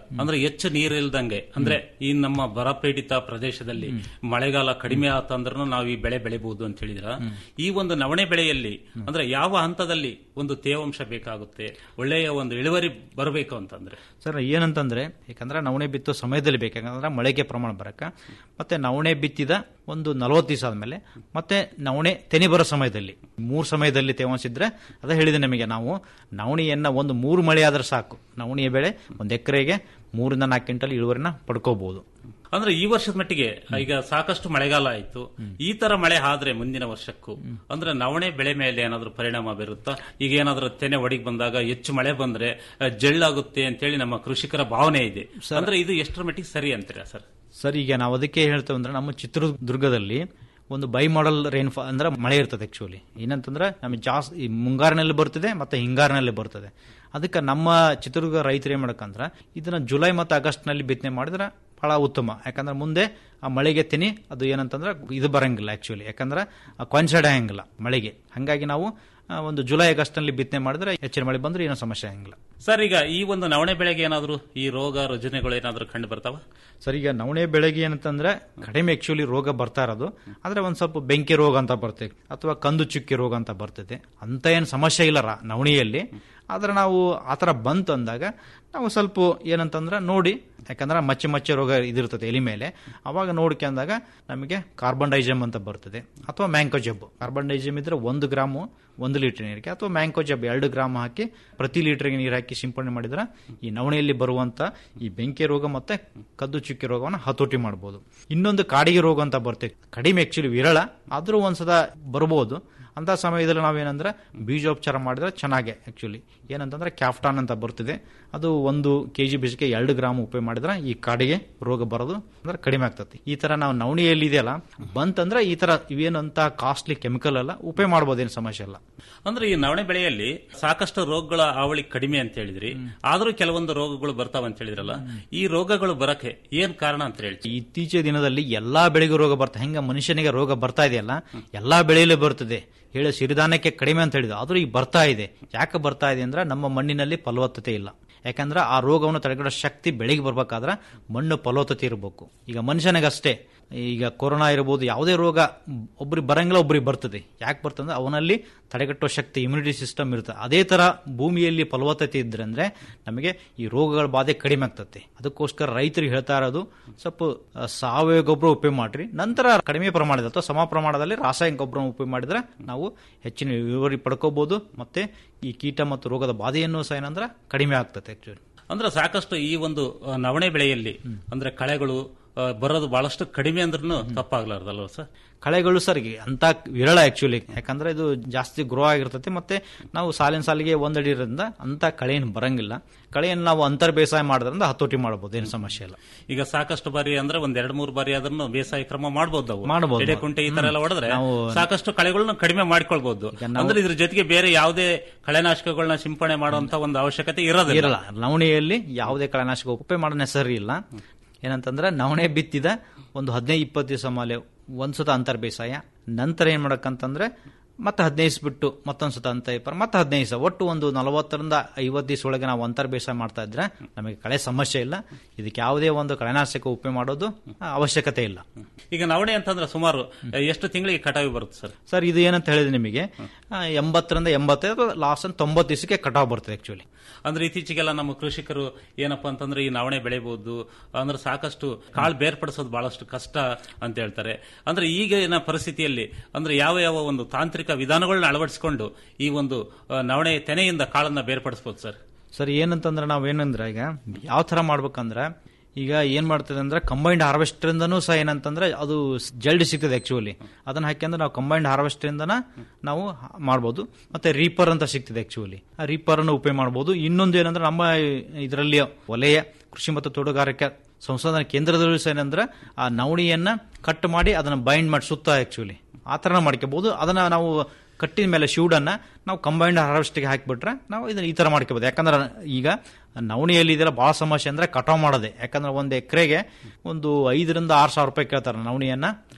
ಅಂದ್ರೆ ಹೆಚ್ಚು ನೀರಿಲ್ದಂಗೆ ಅಂದ್ರೆ ಈ ನಮ್ಮ ಬರಪೀಡಿತ ಪ್ರದೇಶದಲ್ಲಿ ಮಳೆಗಾಲ ಕಡಿಮೆ ಆತಂದ್ರೂ ನಾವು ಈ ಬೆಳೆ ಬೆಳಿಬಹುದು ಅಂತ ಹೇಳಿದ್ರ ಈ ಒಂದು ನವಣೆ ಬೆಳೆಯಲ್ಲಿ ಅಂದ್ರೆ ಯಾವ ಹಂತದಲ್ಲಿ ಒಂದು ತೇವಾಂಶ ಬೇಕಾಗುತ್ತೆ ಒಳ್ಳೆಯ ಒಂದು ಇಳುವರಿ ಬರಬೇಕು ಅಂತಂದ್ರೆ ಸರ್ ಏನಂತಂದ್ರೆ ಯಾಕಂದ್ರೆ ನವಣೆ ಬಿತ್ತೋ ಸಮಯದಲ್ಲಿ ಬೇಕು ಯಾಕಂದ್ರೆ ಮಳೆಗೆ ಪ್ರಮಾಣ ಬರಕ ಮತ್ತೆ ನವಣೆ ಬಿತ್ತಿದ ಒಂದು ನಲವತ್ತು ದಿವಸ ಆದ್ಮೇಲೆ ಮತ್ತೆ ನವಣೆ ತೆನೆ ಬರೋ ಸಮಯದಲ್ಲಿ ಮೂರು ಸಮಯದಲ್ಲಿ ತೇವಾಂಶ ಇದ್ರೆ ಅದೇ ಹೇಳಿದೆ ನಮಗೆ ನಾವು ನವಣಿಯನ್ನ ಒಂದು ಮೂರು ಮಳೆ ಆದ್ರೆ ಸಾಕು ನವಣಿಯ ಬೆಳೆ ಒಂದು ಎಕರೆಗೆ ಮೂರಿಂದ ನಾಲ್ಕು ಕ್ವಿಂಟಲ್ ಇಳುವರಿನ ಪಡ್ಕೋಬಹುದು ಅಂದ್ರೆ ಈ ವರ್ಷದ ಮಟ್ಟಿಗೆ ಈಗ ಸಾಕಷ್ಟು ಮಳೆಗಾಲ ಆಯ್ತು ಈ ತರ ಮಳೆ ಆದ್ರೆ ಮುಂದಿನ ವರ್ಷಕ್ಕೂ ಅಂದ್ರೆ ನವಣೆ ಬೆಳೆ ಮೇಲೆ ಏನಾದ್ರೂ ಪರಿಣಾಮ ಬೀರುತ್ತಾ ಈಗ ಏನಾದ್ರೂ ತೆನೆ ಒಡಿಗೆ ಬಂದಾಗ ಹೆಚ್ಚು ಮಳೆ ಬಂದ್ರೆ ಅಹ್, ಜಳ್ಳಾಗುತ್ತೆ ಅಂತೇಳಿ ನಮ್ಮ ಕೃಷಿಕರ ಭಾವನೆ ಇದೆ ಅಂದ್ರೆ ಇದು ಎಷ್ಟರ ಮಟ್ಟಿಗೆ ಸರಿ ಅಂತೀರಾ ಸರ್ ಸರ್ ಈಗ ನಾವು ಅದಕ್ಕೆ ಹೇಳ್ತೇವೆ ಅಂದ್ರೆ ನಮ್ಮ ಚಿತ್ರದುರ್ಗದಲ್ಲಿ ಒಂದು ಬೈ ಮಾಡಲ್ ರೈನ್ ಅಂದ್ರೆ ಮಳೆ ಇರ್ತದೆ ಆಕ್ಚುಲಿ ಏನಂತಂದ್ರೆ ನಮಗೆ ಜಾಸ್ತಿ ಈ ಮುಂಗಾರಿನಲ್ಲಿ ಬರ್ತದೆ ಮತ್ತೆ ಹಿಂಗಾರಿನಲ್ಲಿ ಬರ್ತದೆ ಅದಕ್ಕೆ ನಮ್ಮ ಚಿತ್ರದುರ್ಗ ರೈತರು ಏನ್ ಮಾಡಕಂದ್ರ ಇದನ್ನ ಜುಲೈ ಮತ್ತು ಆಗಸ್ಟ್ ನಲ್ಲಿ ಬಿತ್ತನೆ ಮಾಡಿದ್ರೆ ಬಹಳ ಉತ್ತಮ ಯಾಕಂದ್ರೆ ಮುಂದೆ ಆ ಮಳೆಗೆ ತಿನಿ ಅದು ಏನಂತಂದ್ರೆ ಇದು ಬರಂಗಿಲ್ಲ ಆಕ್ಚುಲಿ ಯಾಕಂದ್ರೆ ಕಾನ್ಸೈಡ್ ಆಗಂಗಿಲ್ಲ ಮಳೆಗೆ ಹಂಗಾಗಿ ನಾವು ಆ, ಒಂದು ಜುಲೈ ಆಗಸ್ಟ್ ನಲ್ಲಿ ಬಿತ್ತನೆ ಮಾಡಿದ್ರೆ ಹೆಚ್ಚಿನ ಮಳೆ ಬಂದ್ರೆ ಏನೋ ಸಮಸ್ಯೆ ಆಗಂಗಿಲ್ಲ ಸರ್ ಈಗ ಈ ಒಂದು ನವಣೆ ಬೆಳೆಗೆ ಏನಾದ್ರೂ ಈ ರೋಗ ರುಜಿನಗಳು ಏನಾದ್ರೂ ಕಂಡು ಬರ್ತಾವ ಸರ್ ಈಗ ನವಣೆ ಬೆಳೆಗೆ ಏನಂತಂದ್ರೆ ಕಡಿಮೆ ಆಕ್ಚುಲಿ ರೋಗ ಬರ್ತಾ ಇರೋದು ಆದ್ರೆ ಒಂದ್ ಸ್ವಲ್ಪ ಬೆಂಕಿ ರೋಗ ಅಂತ ಬರ್ತದೆ ಅಥವಾ ಕಂದು ಚುಕ್ಕಿ ರೋಗ ಅಂತ ಬರ್ತದೆ ಅಂತ ಏನು ಸಮಸ್ಯೆ ಇಲ್ಲ ರಾ- ನವಣಿಯಲ್ಲಿ ಆದ್ರೆ ನಾವು ಆತರ ಬಂತು ಅಂದಾಗ ನಾವು ಸ್ವಲ್ಪ ಏನಂತಂದ್ರೆ ನೋಡಿ ಯಾಕಂದ್ರೆ ಮಚ್ಚೆ ಮಚ್ಚೆ ರೋಗ ಇದಿರ್ತದೆ ಎಲಿ ಮೇಲೆ ಅವಾಗ ನೋಡ್ಕೊಂಡಾಗ ನಮಗೆ ಕಾರ್ಬನ್ ಡೈಜಮ್ ಅಂತ ಬರ್ತದೆ ಅಥವಾ ಮ್ಯಾಂಕೋ ಜಬ್ಬು ಕಾರ್ಬನ್ ಡೈಜಮ್ ಇದ್ರೆ ಒಂದು ಗ್ರಾಮು ಒಂದು ಲೀಟರ್ ನೀರಿಗೆ ಅಥವಾ ಮ್ಯಾಂಕೋ ಜಬ್ ಎರಡು ಗ್ರಾಮ್ ಹಾಕಿ ಪ್ರತಿ ಲೀಟರ್ಗೆ ನೀರು ಹಾಕಿ ಸಿಂಪಡಣೆ ಮಾಡಿದ್ರೆ ಈ ನವಣೆಯಲ್ಲಿ ಬರುವಂತ ಈ ಬೆಂಕಿ ರೋಗ ಮತ್ತೆ ಕದ್ದು ಚುಕ್ಕಿ ರೋಗವನ್ನು ಹತೋಟಿ ಮಾಡಬಹುದು ಇನ್ನೊಂದು ಕಾಡಿಗೆ ರೋಗ ಅಂತ ಬರ್ತದೆ ಕಡಿಮೆ ಆಕ್ಚುಲಿ ವಿರಳ ಆದ್ರೂ ಒಂದ್ಸದ ಬರ್ಬೋದು ಅಂತ ಸಮಯದಲ್ಲಿ ನಾವೇನಂದ್ರೆ ಬೀಜೋಪಚಾರ ಮಾಡಿದ್ರೆ ಚೆನ್ನಾಗೆ ಆಕ್ಚುಲಿ ಏನಂತಂದ್ರೆ ಕ್ಯಾಫ್ಟಾನ್ ಅಂತ ಬರ್ತಿದೆ ಅದು ಒಂದು ಕೆ ಜಿ ಬೀಜಕ್ಕೆ ಎರಡು ಗ್ರಾಮ್ ಉಪಯೋಗ ಮಾಡಿದ್ರೆ ಈ ಕಾಡಿಗೆ ರೋಗ ಬರೋದು ಅಂದ್ರೆ ಕಡಿಮೆ ಆಗ್ತದೆ ಈ ತರ ನಾವು ನವಣಿಯಲ್ಲಿ ಇದೆಯಲ್ಲ ಬಂತಂದ್ರೆ ಈ ತರ ಇವೇನಂತ ಕಾಸ್ಟ್ಲಿ ಕೆಮಿಕಲ್ ಅಲ್ಲ ಉಪಯೋಗ ಮಾಡ್ಬೋದೇನು ಸಮಸ್ಯೆ ಇಲ್ಲ ಅಂದ್ರೆ ಈ ನವಣೆ ಬೆಳೆಯಲ್ಲಿ ಸಾಕಷ್ಟು ರೋಗಗಳ ಹಾವಳಿ ಕಡಿಮೆ ಅಂತ ಹೇಳಿದ್ರಿ ಆದ್ರೂ ಕೆಲವೊಂದು ರೋಗಗಳು ಬರ್ತಾವ ಅಂತ ಹೇಳಿದ್ರಲ್ಲ ಈ ರೋಗಗಳು ಬರಕ್ಕೆ ಏನ್ ಕಾರಣ ಅಂತ ಹೇಳಿ ಇತ್ತೀಚಿನ ದಿನದಲ್ಲಿ ಎಲ್ಲಾ ಬೆಳೆಗೂ ರೋಗ ಬರ್ತದೆ ಹೆಂಗ ಮನುಷ್ಯನಿಗೆ ರೋಗ ಬರ್ತಾ ಇದೆಯಲ್ಲ ಎಲ್ಲಾ ಬೆಳೆಯಲ್ಲೂ ಬರ್ತದೆ ಹೇಳಿ ಸಿರಿಧಾನ್ಯಕ್ಕೆ ಕಡಿಮೆ ಅಂತ ಹೇಳಿದ್ರು ಆದ್ರೂ ಈಗ ಬರ್ತಾ ಇದೆ ಯಾಕೆ ಬರ್ತಾ ಇದೆ ಅಂದ್ರೆ ನಮ್ಮ ಮಣ್ಣಿನಲ್ಲಿ ಫಲವತ್ತತೆ ಇಲ್ಲ ಯಾಕಂದ್ರೆ ಆ ರೋಗವನ್ನು ತಡೆಗಟ್ಟೋ ಶಕ್ತಿ ಬೆಳೆಗೆ ಬರ್ಬೇಕಾದ್ರೆ ಮಣ್ಣು ಫಲವತ್ತತೆ ಇರಬೇಕು ಈಗ ಮನುಷ್ಯನಿಗಷ್ಟೇ ಈಗ ಕೊರೋನಾ ಇರಬಹುದು ಯಾವುದೇ ರೋಗ ಒಬ್ರಿಗೆ ಬರಂಗಿಲ್ಲ ಒಬ್ರಿಗೆ ಬರ್ತದೆ ಯಾಕೆ ಬರ್ತಂದ್ರೆ ಅವನಲ್ಲಿ ತಡೆಗಟ್ಟುವ ಶಕ್ತಿ ಇಮ್ಯುನಿಟಿ ಸಿಸ್ಟಮ್ ಇರುತ್ತೆ ಅದೇ ತರ ಭೂಮಿಯಲ್ಲಿ ಫಲವತ್ತತೆ ಇದ್ರೆ ಅಂದ್ರೆ ನಮಗೆ ಈ ರೋಗಗಳ ಬಾಧೆ ಕಡಿಮೆ ಆಗ್ತದೆ ಅದಕ್ಕೋಸ್ಕರ ರೈತರಿಗೆ ಹೇಳ್ತಾ ಇರೋದು ಸ್ವಲ್ಪ ಆ, ಸಾವಯವ ಗೊಬ್ಬರ ಉಪಯೋಗ ಮಾಡ್ರಿ ನಂತರ ಕಡಿಮೆ ಪ್ರಮಾಣದ ಅಥವಾ ಸಮ ಪ್ರಮಾಣದಲ್ಲಿ ರಾಸಾಯನಿಕ ಗೊಬ್ಬರ ಉಪಯೋಗ ಮಾಡಿದ್ರೆ ನಾವು ಹೆಚ್ಚಿನ ಇಳುವರಿ ಪಡ್ಕೋಬಹುದು ಮತ್ತೆ ಈ ಕೀಟ ಮತ್ತು ರೋಗದ ಬಾಧೆಯನ್ನು ಸಹ ಏನಂದ್ರೆ ಕಡಿಮೆ ಆಗ್ತದೆ ಆಕ್ಚುಲಿ ಅಂದ್ರೆ ಸಾಕಷ್ಟು ಈ ಒಂದು ಆ, ನವಣೆ ಬೆಳೆಯಲ್ಲಿ ಅಂದ್ರೆ ಕಳೆಗಳು ಆ, ಬರೋದು ಬಹಳಷ್ಟು ಕಡಿಮೆ ಅಂದ್ರೂ ತಪ್ಪಾಗ್ಲಾರ್ದಲ್ವ ಸರ್ ಕಳೆಗಳು ಸರ್ ಈ ಅಂತ ವಿರಳ ಆಕ್ಚುಲಿ ಯಾಕಂದ್ರೆ ಇದು ಜಾಸ್ತಿ ಗ್ರೋ ಆಗಿರ್ತೈತಿ ಮತ್ತೆ ನಾವು ಸಾಲಿನ ಸಾಲಿಗೆ ಒಂದಡಿ ಇರೋದ್ರಿಂದ ಅಂತ ಕಳೆ ಏನು ಬರಂಗಿಲ್ಲ ಕಳೆಯನ್ನು ನಾವು ಅಂತರ್ ಬೇಸಾಯ ಮಾಡೋದ್ರಿಂದ ಹತೋಟಿ ಮಾಡಬಹುದು ಏನು ಸಮಸ್ಯೆ ಇಲ್ಲ ಈಗ ಸಾಕಷ್ಟು ಬಾರಿ ಅಂದ್ರೆ ಒಂದ್ ಎರಡ್ ಮೂರು ಬಾರಿ ಅದನ್ನು ಬೇಸಾಯ ಕ್ರಮ ಮಾಡಬಹುದು ನಾವು ಮಾಡ್ಬೋದು. ಎಡೆ ಕುಂಟೆ ಈ ತರ ಎಲ್ಲ ಹೊಡೆದ್ರೆ ನಾವು- ಸಾಕಷ್ಟು ಕಳೆಗಳನ್ನ ಕಡಿಮೆ ಮಾಡ್ಕೊಳ್ಬಹುದು ಅಂದ್ರೆ ಇದ್ರ ಜೊತೆಗೆ ಬೇರೆ ಯಾವುದೇ ಕಳೆನಾಶಕಗಳನ್ನ ಸಿಂಪಡಣೆ ಮಾಡುವಂತ ಒಂದು ಅವಶ್ಯಕತೆ ಇರೋದಿಲ್ಲ ಇರಲ್ಲ ನವಣೆಯಲ್ಲಿ ಯಾವುದೇ ಕಳೆನಾಶಕ ಉಪಯೋಗ ಮಾಡೋ ನೆಸರಿ ಇಲ್ಲ ಏನಂತಂದ್ರೆ ನವಣೆ ಬಿತ್ತಿದ ಒಂದು ಹದಿನೈದು ಇಪ್ಪತ್ತು ದಿವಸ ಮೇಲೆ ಒಂದ್ಸತ ಅಂತರ್ ಬೇಸಾಯ ನಂತರ ಏನ್ ಮಾಡಕ್ಕಂತಂದ್ರೆ ಮತ್ತೆ ಹದಿನೈದು ದಿವಸ ಬಿಟ್ಟು ಮತ್ತೊಂದು ಸತ ಅಂತ ಇಪ್ಪರ್ ಮತ್ತೆ ಹದಿನೈದು ದಿವಸ ಒಟ್ಟು ಒಂದು ನಲವತ್ತರಿಂದ ಐವತ್ತು ದಿವಸ ಒಳಗೆ ನಾವು ಅಂತರ್ ಬೇಸಾಯ ಮಾಡ್ತಾ ಇದ್ರೆ ನಮಗೆ ಕಳೆ ಸಮಸ್ಯೆ ಇಲ್ಲ ಇದಕ್ಕೆ ಯಾವುದೇ ಒಂದು ಕಳೆನಾಶಕ ಉಪಯೋಗ ಮಾಡೋದು ಆ, ಅವಶ್ಯಕತೆ ಇಲ್ಲ ಈಗ ನವಣೆ ಅಂತಂದ್ರೆ ಸುಮಾರು ಆ, ಎಷ್ಟು ತಿಂಗಳಿಗೆ ಕಟಾವಿ ಬರುತ್ತೆ ಸರ್ ಸರ್ ಇದು ಏನಂತ ಹೇಳಿದ್ರೆ ನಿಮಗೆ ಆ, ಎಂಬತ್ತರಿಂದ ಎಂಬತ್ತೈದು ಲಾಸ್ಟ್ ತೊಂಬತ್ತು ದಿವಸಕ್ಕೆ ಕಟಾವ್ ಬರ್ತದೆ ಆಕ್ಚುಲಿ ಅಂದ್ರೆ ಇತ್ತೀಚೆಗೆಲ್ಲ ನಮ್ಮ ಕೃಷಿಕರು ಏನಪ್ಪಾ ಅಂತಂದ್ರೆ ಈ ನವಣೆ ಬೆಳೆಬಹುದು ಅಂದ್ರೆ ಸಾಕಷ್ಟು ಕಾಳು ಬೇರ್ಪಡಿಸೋದು ಬಹಳಷ್ಟು ಕಷ್ಟ ಅಂತ ಹೇಳ್ತಾರೆ ಅಂದ್ರೆ ಈಗಿನ ಪರಿಸ್ಥಿತಿಯಲ್ಲಿ ಅಂದ್ರೆ ಯಾವ ಯಾವ ಒಂದು ತಾಂತ್ರಿಕ ವಿಧಾನಗಳನ್ನ ಅಳವಡಿಸಿಕೊಂಡು ಈ ಒಂದು ಆ, ನವಣೆ ತೆನೆಯಿಂದ ಕಾಳನ್ನ ಬೇರ್ಪಡಿಸಬಹುದು ಸರ್ ಸರ್ ಏನಂತಂದ್ರೆ ನಾವೇನಂದ್ರೆ ಈಗ ಯಾವ ತರ ಮಾಡ್ಬೇಕಂದ್ರೆ ಈಗ ಏನ್ ಮಾಡ್ತದೆ ಅಂದ್ರೆ ಕಂಬೈನ್ಡ್ ಹಾರ್ವೆಸ್ಟರ್ ಇಂದನೂ ಸಹ ಏನಂತಂದ್ರೆ ಅದು ಜಲ್ದಿ ಸಿಗ್ತದೆ ಆಕ್ಚುಲಿ ಅದನ್ನ ಹಾಕಂದ್ರೆ ನಾವು ಕಂಬೈನ್ಡ್ ಹಾರ್ವೆಸ್ಟರ್ ಇಂದನ ನಾವು ಹ- ಮಾಡ್ಬೋದು ಮತ್ತೆ ರೀಪರ್ ಅಂತ ಸಿಗ್ತದೆ ಆಕ್ಚುಲಿ ಆ ರೀಪರ್ ಅನ್ನು ಉಪಯೋಗ ಮಾಡ್ಬೋದು ಇನ್ನೊಂದು ಏನಂದ್ರೆ ನಮ್ಮ ಇದರಲ್ಲಿ ವಲಯ ಕೃಷಿ ಮತ್ತು ತೋಟಗಾರಿಕೆ ಸಂಶೋಧನಾ ಕೇಂದ್ರದಲ್ಲೂ ಸಹ ಏನಂದ್ರೆ ಆ ನವಣಿಯನ್ನ ಕಟ್ ಮಾಡಿ ಅದನ್ನ ಬೈಂಡ್ ಮಾಡಿ ಸುತ್ತ ಆಕ್ಚುಲಿ ಆ ಥರ ಮಾಡ್ಕೋಬಹುದು ಅದನ್ನ ನಾವು ಕಟ್ಟಿದ ಮೇಲೆ ಶೂಡನ್ನ ನಾವು ಕಂಬೈನ್ಡ್ ಹಾರ್ವೆಸ್ಟ್ಗೆ ಹಾಕಿಬಿಟ್ರೆ ನಾವು ಇದನ್ನ ಈ ತರ ಮಾಡ್ಕೋಬಹುದು ಯಾಕಂದ್ರೆ ಈಗ ನವಣಿಯಲ್ಲಿ ಇದೆಲ್ಲ ಬಹಳ ಸಮಸ್ಯೆ ಅಂದ್ರೆ ಕಟಾವ್ ಮಾಡೋದೆ ಯಾಕಂದ್ರೆ ಒಂದು ಎಕರೆಗೆ ಒಂದು ಐದರಿಂದ ಆರು ಸಾವಿರ ರೂಪಾಯಿ ಕೇಳ್ತಾರೆ ನವಣಿಯನ್ನ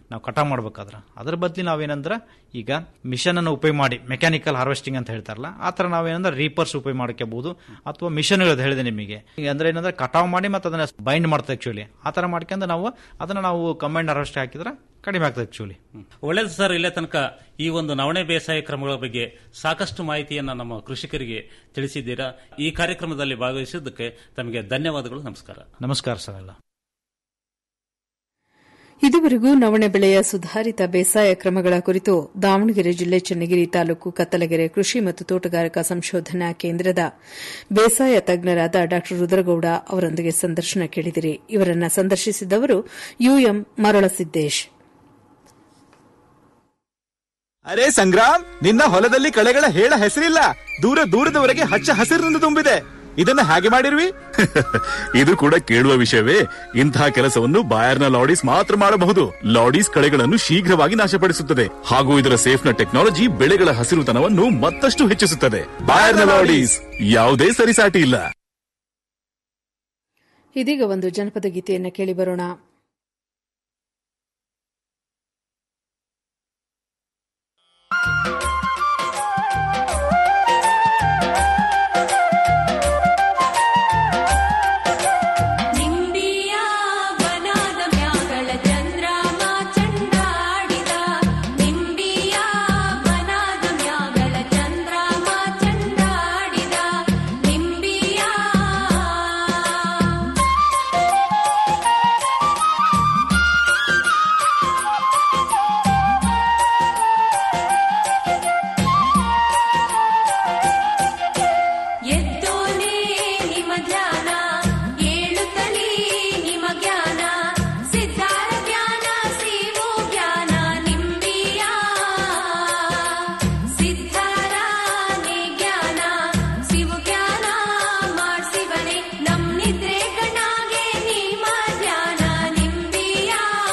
ನಾವು ಕಟಾವ್ ಮಾಡ್ಬೇಕಾದ್ರೆ ಅದ್ರ ಬದಲಿ ನಾವೇನಂದ್ರೆ ಈಗ ಮಿಷನ್ ಅನ್ನು ಉಪಯೋಗ ಮಾಡಿ ಮೆಕ್ಯಾನಿಕಲ್ ಹಾರ್ವೆಸ್ಟಿಂಗ್ ಅಂತ ಹೇಳ್ತಾರಲ್ಲ ಆ ಥರ ನಾವೇನಂದ್ರೆ ರೀಪರ್ಸ್ ಉಪಯೋಗ ಮಾಡ್ಕೋಬಹುದು ಅಥವಾ ಮಿಷನ್ ಇರೋದು ಹೇಳಿದೆ ನಿಮಗೆ ಈಗ ಅಂದ್ರೆ ಏನಂದ್ರೆ ಕಟಾವ್ ಮಾಡಿ ಮತ್ತೆ ಅದನ್ನ ಬೈಂಡ್ ಮಾಡ್ತಾ ಆಕ್ಚುಲಿ ಆ ಥರ ಮಾಡ್ಕೊಂಡು ನಾವು ಅದನ್ನ ನಾವು ಕಂಬೈಂಡ್ ಹಾರ್ವೆಸ್ಟ್ ಹಾಕಿದ್ರೆ ಕಡಿಮೆ ಆಗ್ತದೆ ಆಕ್ಚುಲಿ ಒಳ್ಳೇದು ಸರ್ ಇಲ್ಲೇ ತನಕ ಈ ಒಂದು ನವಣೆ ಬೇಸಾಯ ಕ್ರಮಗಳ ಬಗ್ಗೆ ಸಾಕಷ್ಟು ಮಾಹಿತಿಯನ್ನ ನಮ್ಮ ಕೃಷಿಕರಿಗೆ ತಿಳಿಸಿದ್ದೀರಾ ಈ ಕಾರ್ಯಕ್ರಮದಲ್ಲಿ ಭಾಗವಹಿಸಿದ್ದಕ್ಕೆ ತಮಗೆ ಧನ್ಯವಾದಗಳು ನಮಸ್ಕಾರ ನಮಸ್ಕಾರ ಸರ್ ಎಲ್ಲ ಇದುವರೆಗೂ ನವಣೆ ಬೆಳೆಯ ಸುಧಾರಿತ ಬೇಸಾಯ ಕ್ರಮಗಳ ಕುರಿತು ದಾವಣಗೆರೆ ಜಿಲ್ಲೆ ಚನ್ನಗಿರಿ ತಾಲೂಕು ಕತ್ತಲಗೆರೆ ಕೃಷಿ ಮತ್ತು ತೋಟಗಾರಿಕಾ ಸಂಶೋಧನಾ ಕೇಂದ್ರದ ಬೇಸಾಯ ತಜ್ಞರಾದ ಡಾ ರುದ್ರಗೌಡ ಅವರೊಂದಿಗೆ ಸಂದರ್ಶನ ಕೇಳಿದಿರಿ ಇವರನ್ನ ಸಂದರ್ಶಿಸಿದವರು ಯುಎಂ ಮರಳಸಿದ್ದೇಶ್ ಅರೆ ಸಂಗ್ರಾಮ್ ನಿನ್ನ ಹೊಲದಲ್ಲಿ ಕಳೆಗಳ ಹೇಳ ಹೆಸರಿಲ್ಲ ದೂರ ದೂರದವರೆಗೆ ಹಚ್ಚ ಹಸಿರಿನಿಂದ ತುಂಬಿದೆ ಇದನ್ನ ಹಾಗೆ ಮಾಡಿರ್ವಿ ಇದು ಕೂಡ ಕೇಳುವ ವಿಷಯವೇ ಇಂತಹ ಕೆಲಸವನ್ನು ಬಾಯರ್ನ ಲಾಡೀಸ್ ಮಾತ್ರ ಮಾಡಬಹುದು ಲಾಡೀಸ್ ಕಳೆಗಳನ್ನು ಶೀಘ್ರವಾಗಿ ನಾಶಪಡಿಸುತ್ತದೆ ಹಾಗೂ ಇದರ ಸೇಫ್ನ ಟೆಕ್ನಾಲಜಿ ಬೆಳೆಗಳ ಹಸಿರುತನವನ್ನು ಮತ್ತಷ್ಟು ಹೆಚ್ಚಿಸುತ್ತದೆ ಬಾಯರ್ನ ಲಾಡೀಸ್ ಯಾವುದೇ ಸರಿಸಾಟಿ ಇಲ್ಲ ಇದೀಗ ಒಂದು ಜನಪದ ಗೀತೆಯನ್ನು ಕೇಳಿ ಬರೋಣ ನಿಂಬಿಯ ಬನಾದ ಮ್ಯಾಗಳ ಚಂದ್ರಮ ಚಂಡಾಡಿದ ನಿಂಬಿಯ ಬನಾದ ಮ್ಯಾಗಳ ಚಂದ್ರಮ ಚಂಡಾಡಿದ ನಿಂಬಿಯ ಎದ್ದೋನೇ ನಿಮ್ಮ ಧ್ಯಾನ ಏಳುತ್ತಲೀ ನಿಮ್ಮ ಜ್ಞಾನ ಸಿದ್ಧಾರ ಜ್ಞಾನ ಸಿವು ಜ್ಞಾನ ನಿಂಬಿಯ ಸಿದ್ಧಾರಾನೇ ಜ್ಞಾನ ಸಿವು ಜ್ಞಾನ ಮಾಡ್ಸಿವನೆ ನಮ್ ನಿದ್ರೆ ಕಣ್ಣಾಗೆ ನಿಮ್ಮ ಧ್ಯಾನ ನಿಂಬಿಯ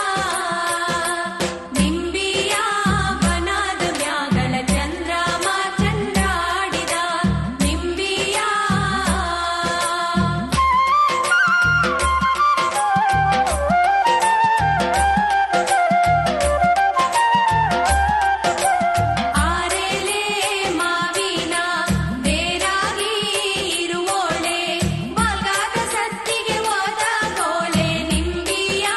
ನಿಂಬಿಯ ಬನಾದ ಮ್ಯಾಗಳ ಚಂದ್ರಮ ಚಂಡಾಡಿದ ನಿಂಬಿಯ ಆರೆಲೆ ಮಾವಿನ ಬೇರಾಗಿ ಇರುವೋಳೆ ಬಗಾದ ಸತ್ತಿಗೆ ಹೋದ ಕೋಳೆ ನಿಂಬಿಯ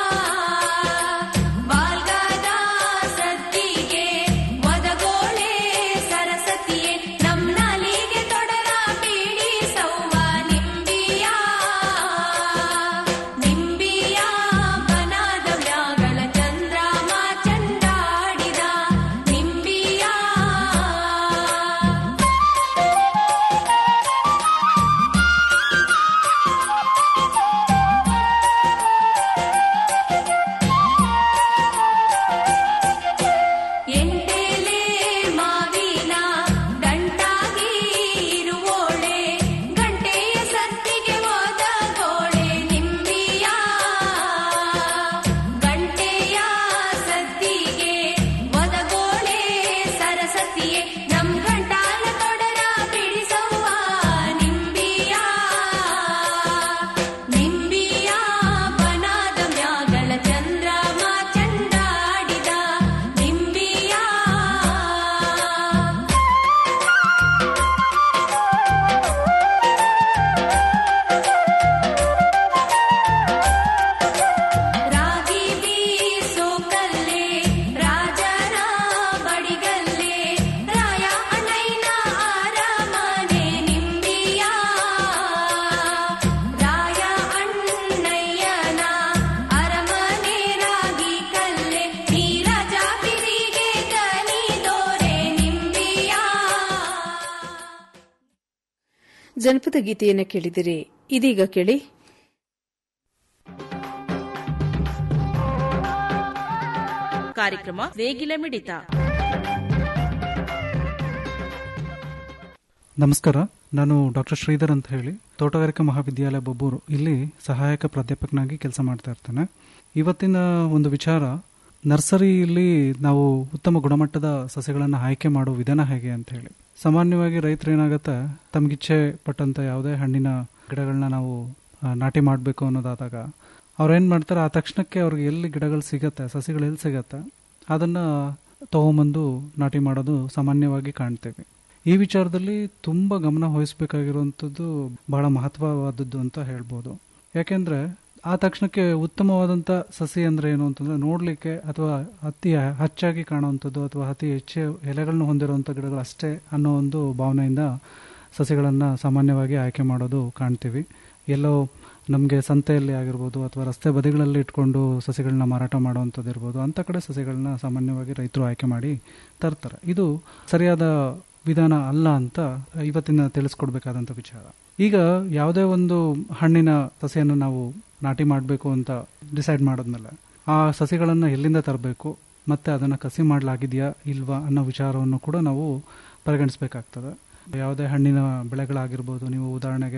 ಬಾಲ್ಗಾದ ಸತ್ತಿಗೆ ಒದಗೋಳೆ ಸರಸ್ವತಿಯೇ ನಮ್ ನಾಲಿಗೆ ತೊಡರ ಬೀಡಿ ಸೌವ ನಿಂಬಿಯ ನಿಂಬಿಯ ಬನಾದ ವ್ಯಾಗಳ ಚಂದ್ರಮ ಚಂಡಾಡಿದ ನಿಂಬಿಯ ಎಂಟೆಲೆ ಮಾವಿನ ಗಂಟಾಗಿ ಇರುವೋಳೆ ಗಂಟೆಯ ಸತ್ತಿಗೆ ಹೋದ ಗೋಳೆ ನಿಂಬಿಯ ಗಂಟೆಯ ಸತ್ತಿಗೆ ಒದಗೋಳೆ ಸರಸ್ವತಿಯೇ ನಮ್ ಗಂಟಾಲ ತೊಡರ ಬಿಡಿಸವ್ವ ನಿಂಬಿಯ ನಿಂಬಿಯ ಬನಾದ ಮ್ಯಾಗಳ ಚಂದ್ರಮ ಚಂಡಾಡಿದ ನಿಂಬಿಯ ರಾಗಿ ಬೀಸೋ ಕಲ್ಲೆ ರಾಜರ ಬಡಿಗಲ್ಲೆ ರಾಯ ಅಣ್ಣಯ್ಯನ ಆರಾಮನೆ ನಿಂಬಿಯ ರಾಯ ಅಣ್ಣಯ್ಯನ ಅರಮನೆ ರಾಗಿ ಕಲ್ಲೆ ಈ ರಾಜ ಬಿರಿಗೆ ಕನಿ ದೋರೆ ನಿಂಬಿಯ ಜನಪದ ಗೀತೆಯನ್ನು ಕೇಳಿದಿರಿ ಇದೀಗ ಕೇಳಿ ಕಾರ್ಯಕ್ರಮ ನೇಗಿಲ ಮಿಡಿತ ನಮಸ್ಕಾರ ನಾನು ಡಾಕ್ಟರ್ ಶ್ರೀಧರ್ ಅಂತ ಹೇಳಿ ತೋಟಗಾರಿಕಾ ಮಹಾವಿದ್ಯಾಲಯ ಬೊಬ್ಬೂರು ಇಲ್ಲಿ ಸಹಾಯಕ ಪ್ರಾಧ್ಯಾಪಕನಾಗಿ ಕೆಲಸ ಮಾಡ್ತಾ ಇರ್ತೇನೆ ಇವತ್ತಿನ ಒಂದು ವಿಚಾರ ನರ್ಸರಿಯಲ್ಲಿ ನಾವು ಉತ್ತಮ ಗುಣಮಟ್ಟದ ಸಸ್ಯಗಳನ್ನು ಆಯ್ಕೆ ಮಾಡೋ ವಿಧಾನ ಹೇಗೆ ಅಂತ ಹೇಳಿ ಸಾಮಾನ್ಯವಾಗಿ ರೈತರು ಏನಾಗುತ್ತೆ ತಮಗಿಚ್ಛೆ ಪಟ್ಟಂತ ಯಾವುದೇ ಹಣ್ಣಿನ ಗಿಡಗಳನ್ನ ನಾವು ಆ, ನಾಟಿ ಮಾಡಬೇಕು ಅನ್ನೋದಾದಾಗ ಅವ್ರು ಏನ್ ಮಾಡ್ತಾರೆ ಆ ತಕ್ಷಣಕ್ಕೆ ಅವ್ರಿಗೆ ಎಲ್ಲಿ ಗಿಡಗಳು ಸಿಗತ್ತೆ ಸಸಿಗಳು ಎಲ್ಲಿ ಸಿಗತ್ತೆ ಅದನ್ನ ತಗೊಂಬಂದು ನಾಟಿ ಮಾಡೋದು ಸಾಮಾನ್ಯವಾಗಿ ಕಾಣ್ತೇವೆ ಈ ವಿಚಾರದಲ್ಲಿ ತುಂಬಾ ಗಮನ ವಹಿಸಬೇಕಾಗಿರುವಂಥದ್ದು ಬಹಳ ಮಹತ್ವವಾದದ್ದು ಅಂತ ಹೇಳ್ಬೋದು ಯಾಕೆಂದ್ರೆ ಆ ತಕ್ಷಣಕ್ಕೆ ಉತ್ತಮವಾದಂತ ಸಸಿ ಅಂದ್ರೆ ಏನು ಅಂತಂದ್ರೆ ನೋಡ್ಲಿಕ್ಕೆ ಅಥವಾ ಅತಿ ಹಚ್ಚಾಗಿ ಕಾಣುವಂಥದ್ದು ಅಥವಾ ಅತಿ ಹೆಚ್ಚು ಎಲೆಗಳನ್ನು ಹೊಂದಿರುವಂಥ ಗಿಡಗಳು ಅಷ್ಟೇ ಅನ್ನೋ ಒಂದು ಭಾವನೆಯಿಂದ ಸಸಿಗಳನ್ನ ಸಾಮಾನ್ಯವಾಗಿ ಆಯ್ಕೆ ಮಾಡೋದು ಕಾಣ್ತೀವಿ ಎಲ್ಲೋ ನಮಗೆ ಸಂತೆಯಲ್ಲಿ ಆಗಿರ್ಬೋದು ಅಥವಾ ರಸ್ತೆ ಬದಿಗಳಲ್ಲಿ ಇಟ್ಕೊಂಡು ಸಸಿಗಳನ್ನ ಮಾರಾಟ ಮಾಡುವಂಥದ್ದು ಇರ್ಬೋದು ಅಂತ ಕಡೆ ಸಸಿಗಳನ್ನ ಸಾಮಾನ್ಯವಾಗಿ ರೈತರು ಆಯ್ಕೆ ಮಾಡಿ ತರ್ತಾರೆ ಇದು ಸರಿಯಾದ ವಿಧಾನ ಅಲ್ಲ ಅಂತ ಇವತ್ತಿನ ತಿಳಿಸ್ಕೊಡ್ಬೇಕಾದಂಥ ವಿಚಾರ ಈಗ ಯಾವುದೇ ಒಂದು ಹಣ್ಣಿನ ಸಸಿಯನ್ನು ನಾವು ನಾಟಿ ಮಾಡಬೇಕು ಅಂತ ಡಿಸೈಡ್ ಮಾಡಿದ್ಮೇಲೆ ಆ ಸಸಿಗಳನ್ನು ಎಲ್ಲಿಂದ ತರಬೇಕು ಮತ್ತೆ ಅದನ್ನು ಕಸಿ ಮಾಡಲಾಗಿದೆಯಾ ಇಲ್ವಾ ಅನ್ನೋ ವಿಚಾರವನ್ನು ಕೂಡ ನಾವು ಪರಿಗಣಿಸಬೇಕಾಗ್ತದೆ ಯಾವುದೇ ಹಣ್ಣಿನ ಬೆಳೆಗಳಾಗಿರ್ಬೋದು ನೀವು ಉದಾಹರಣೆಗೆ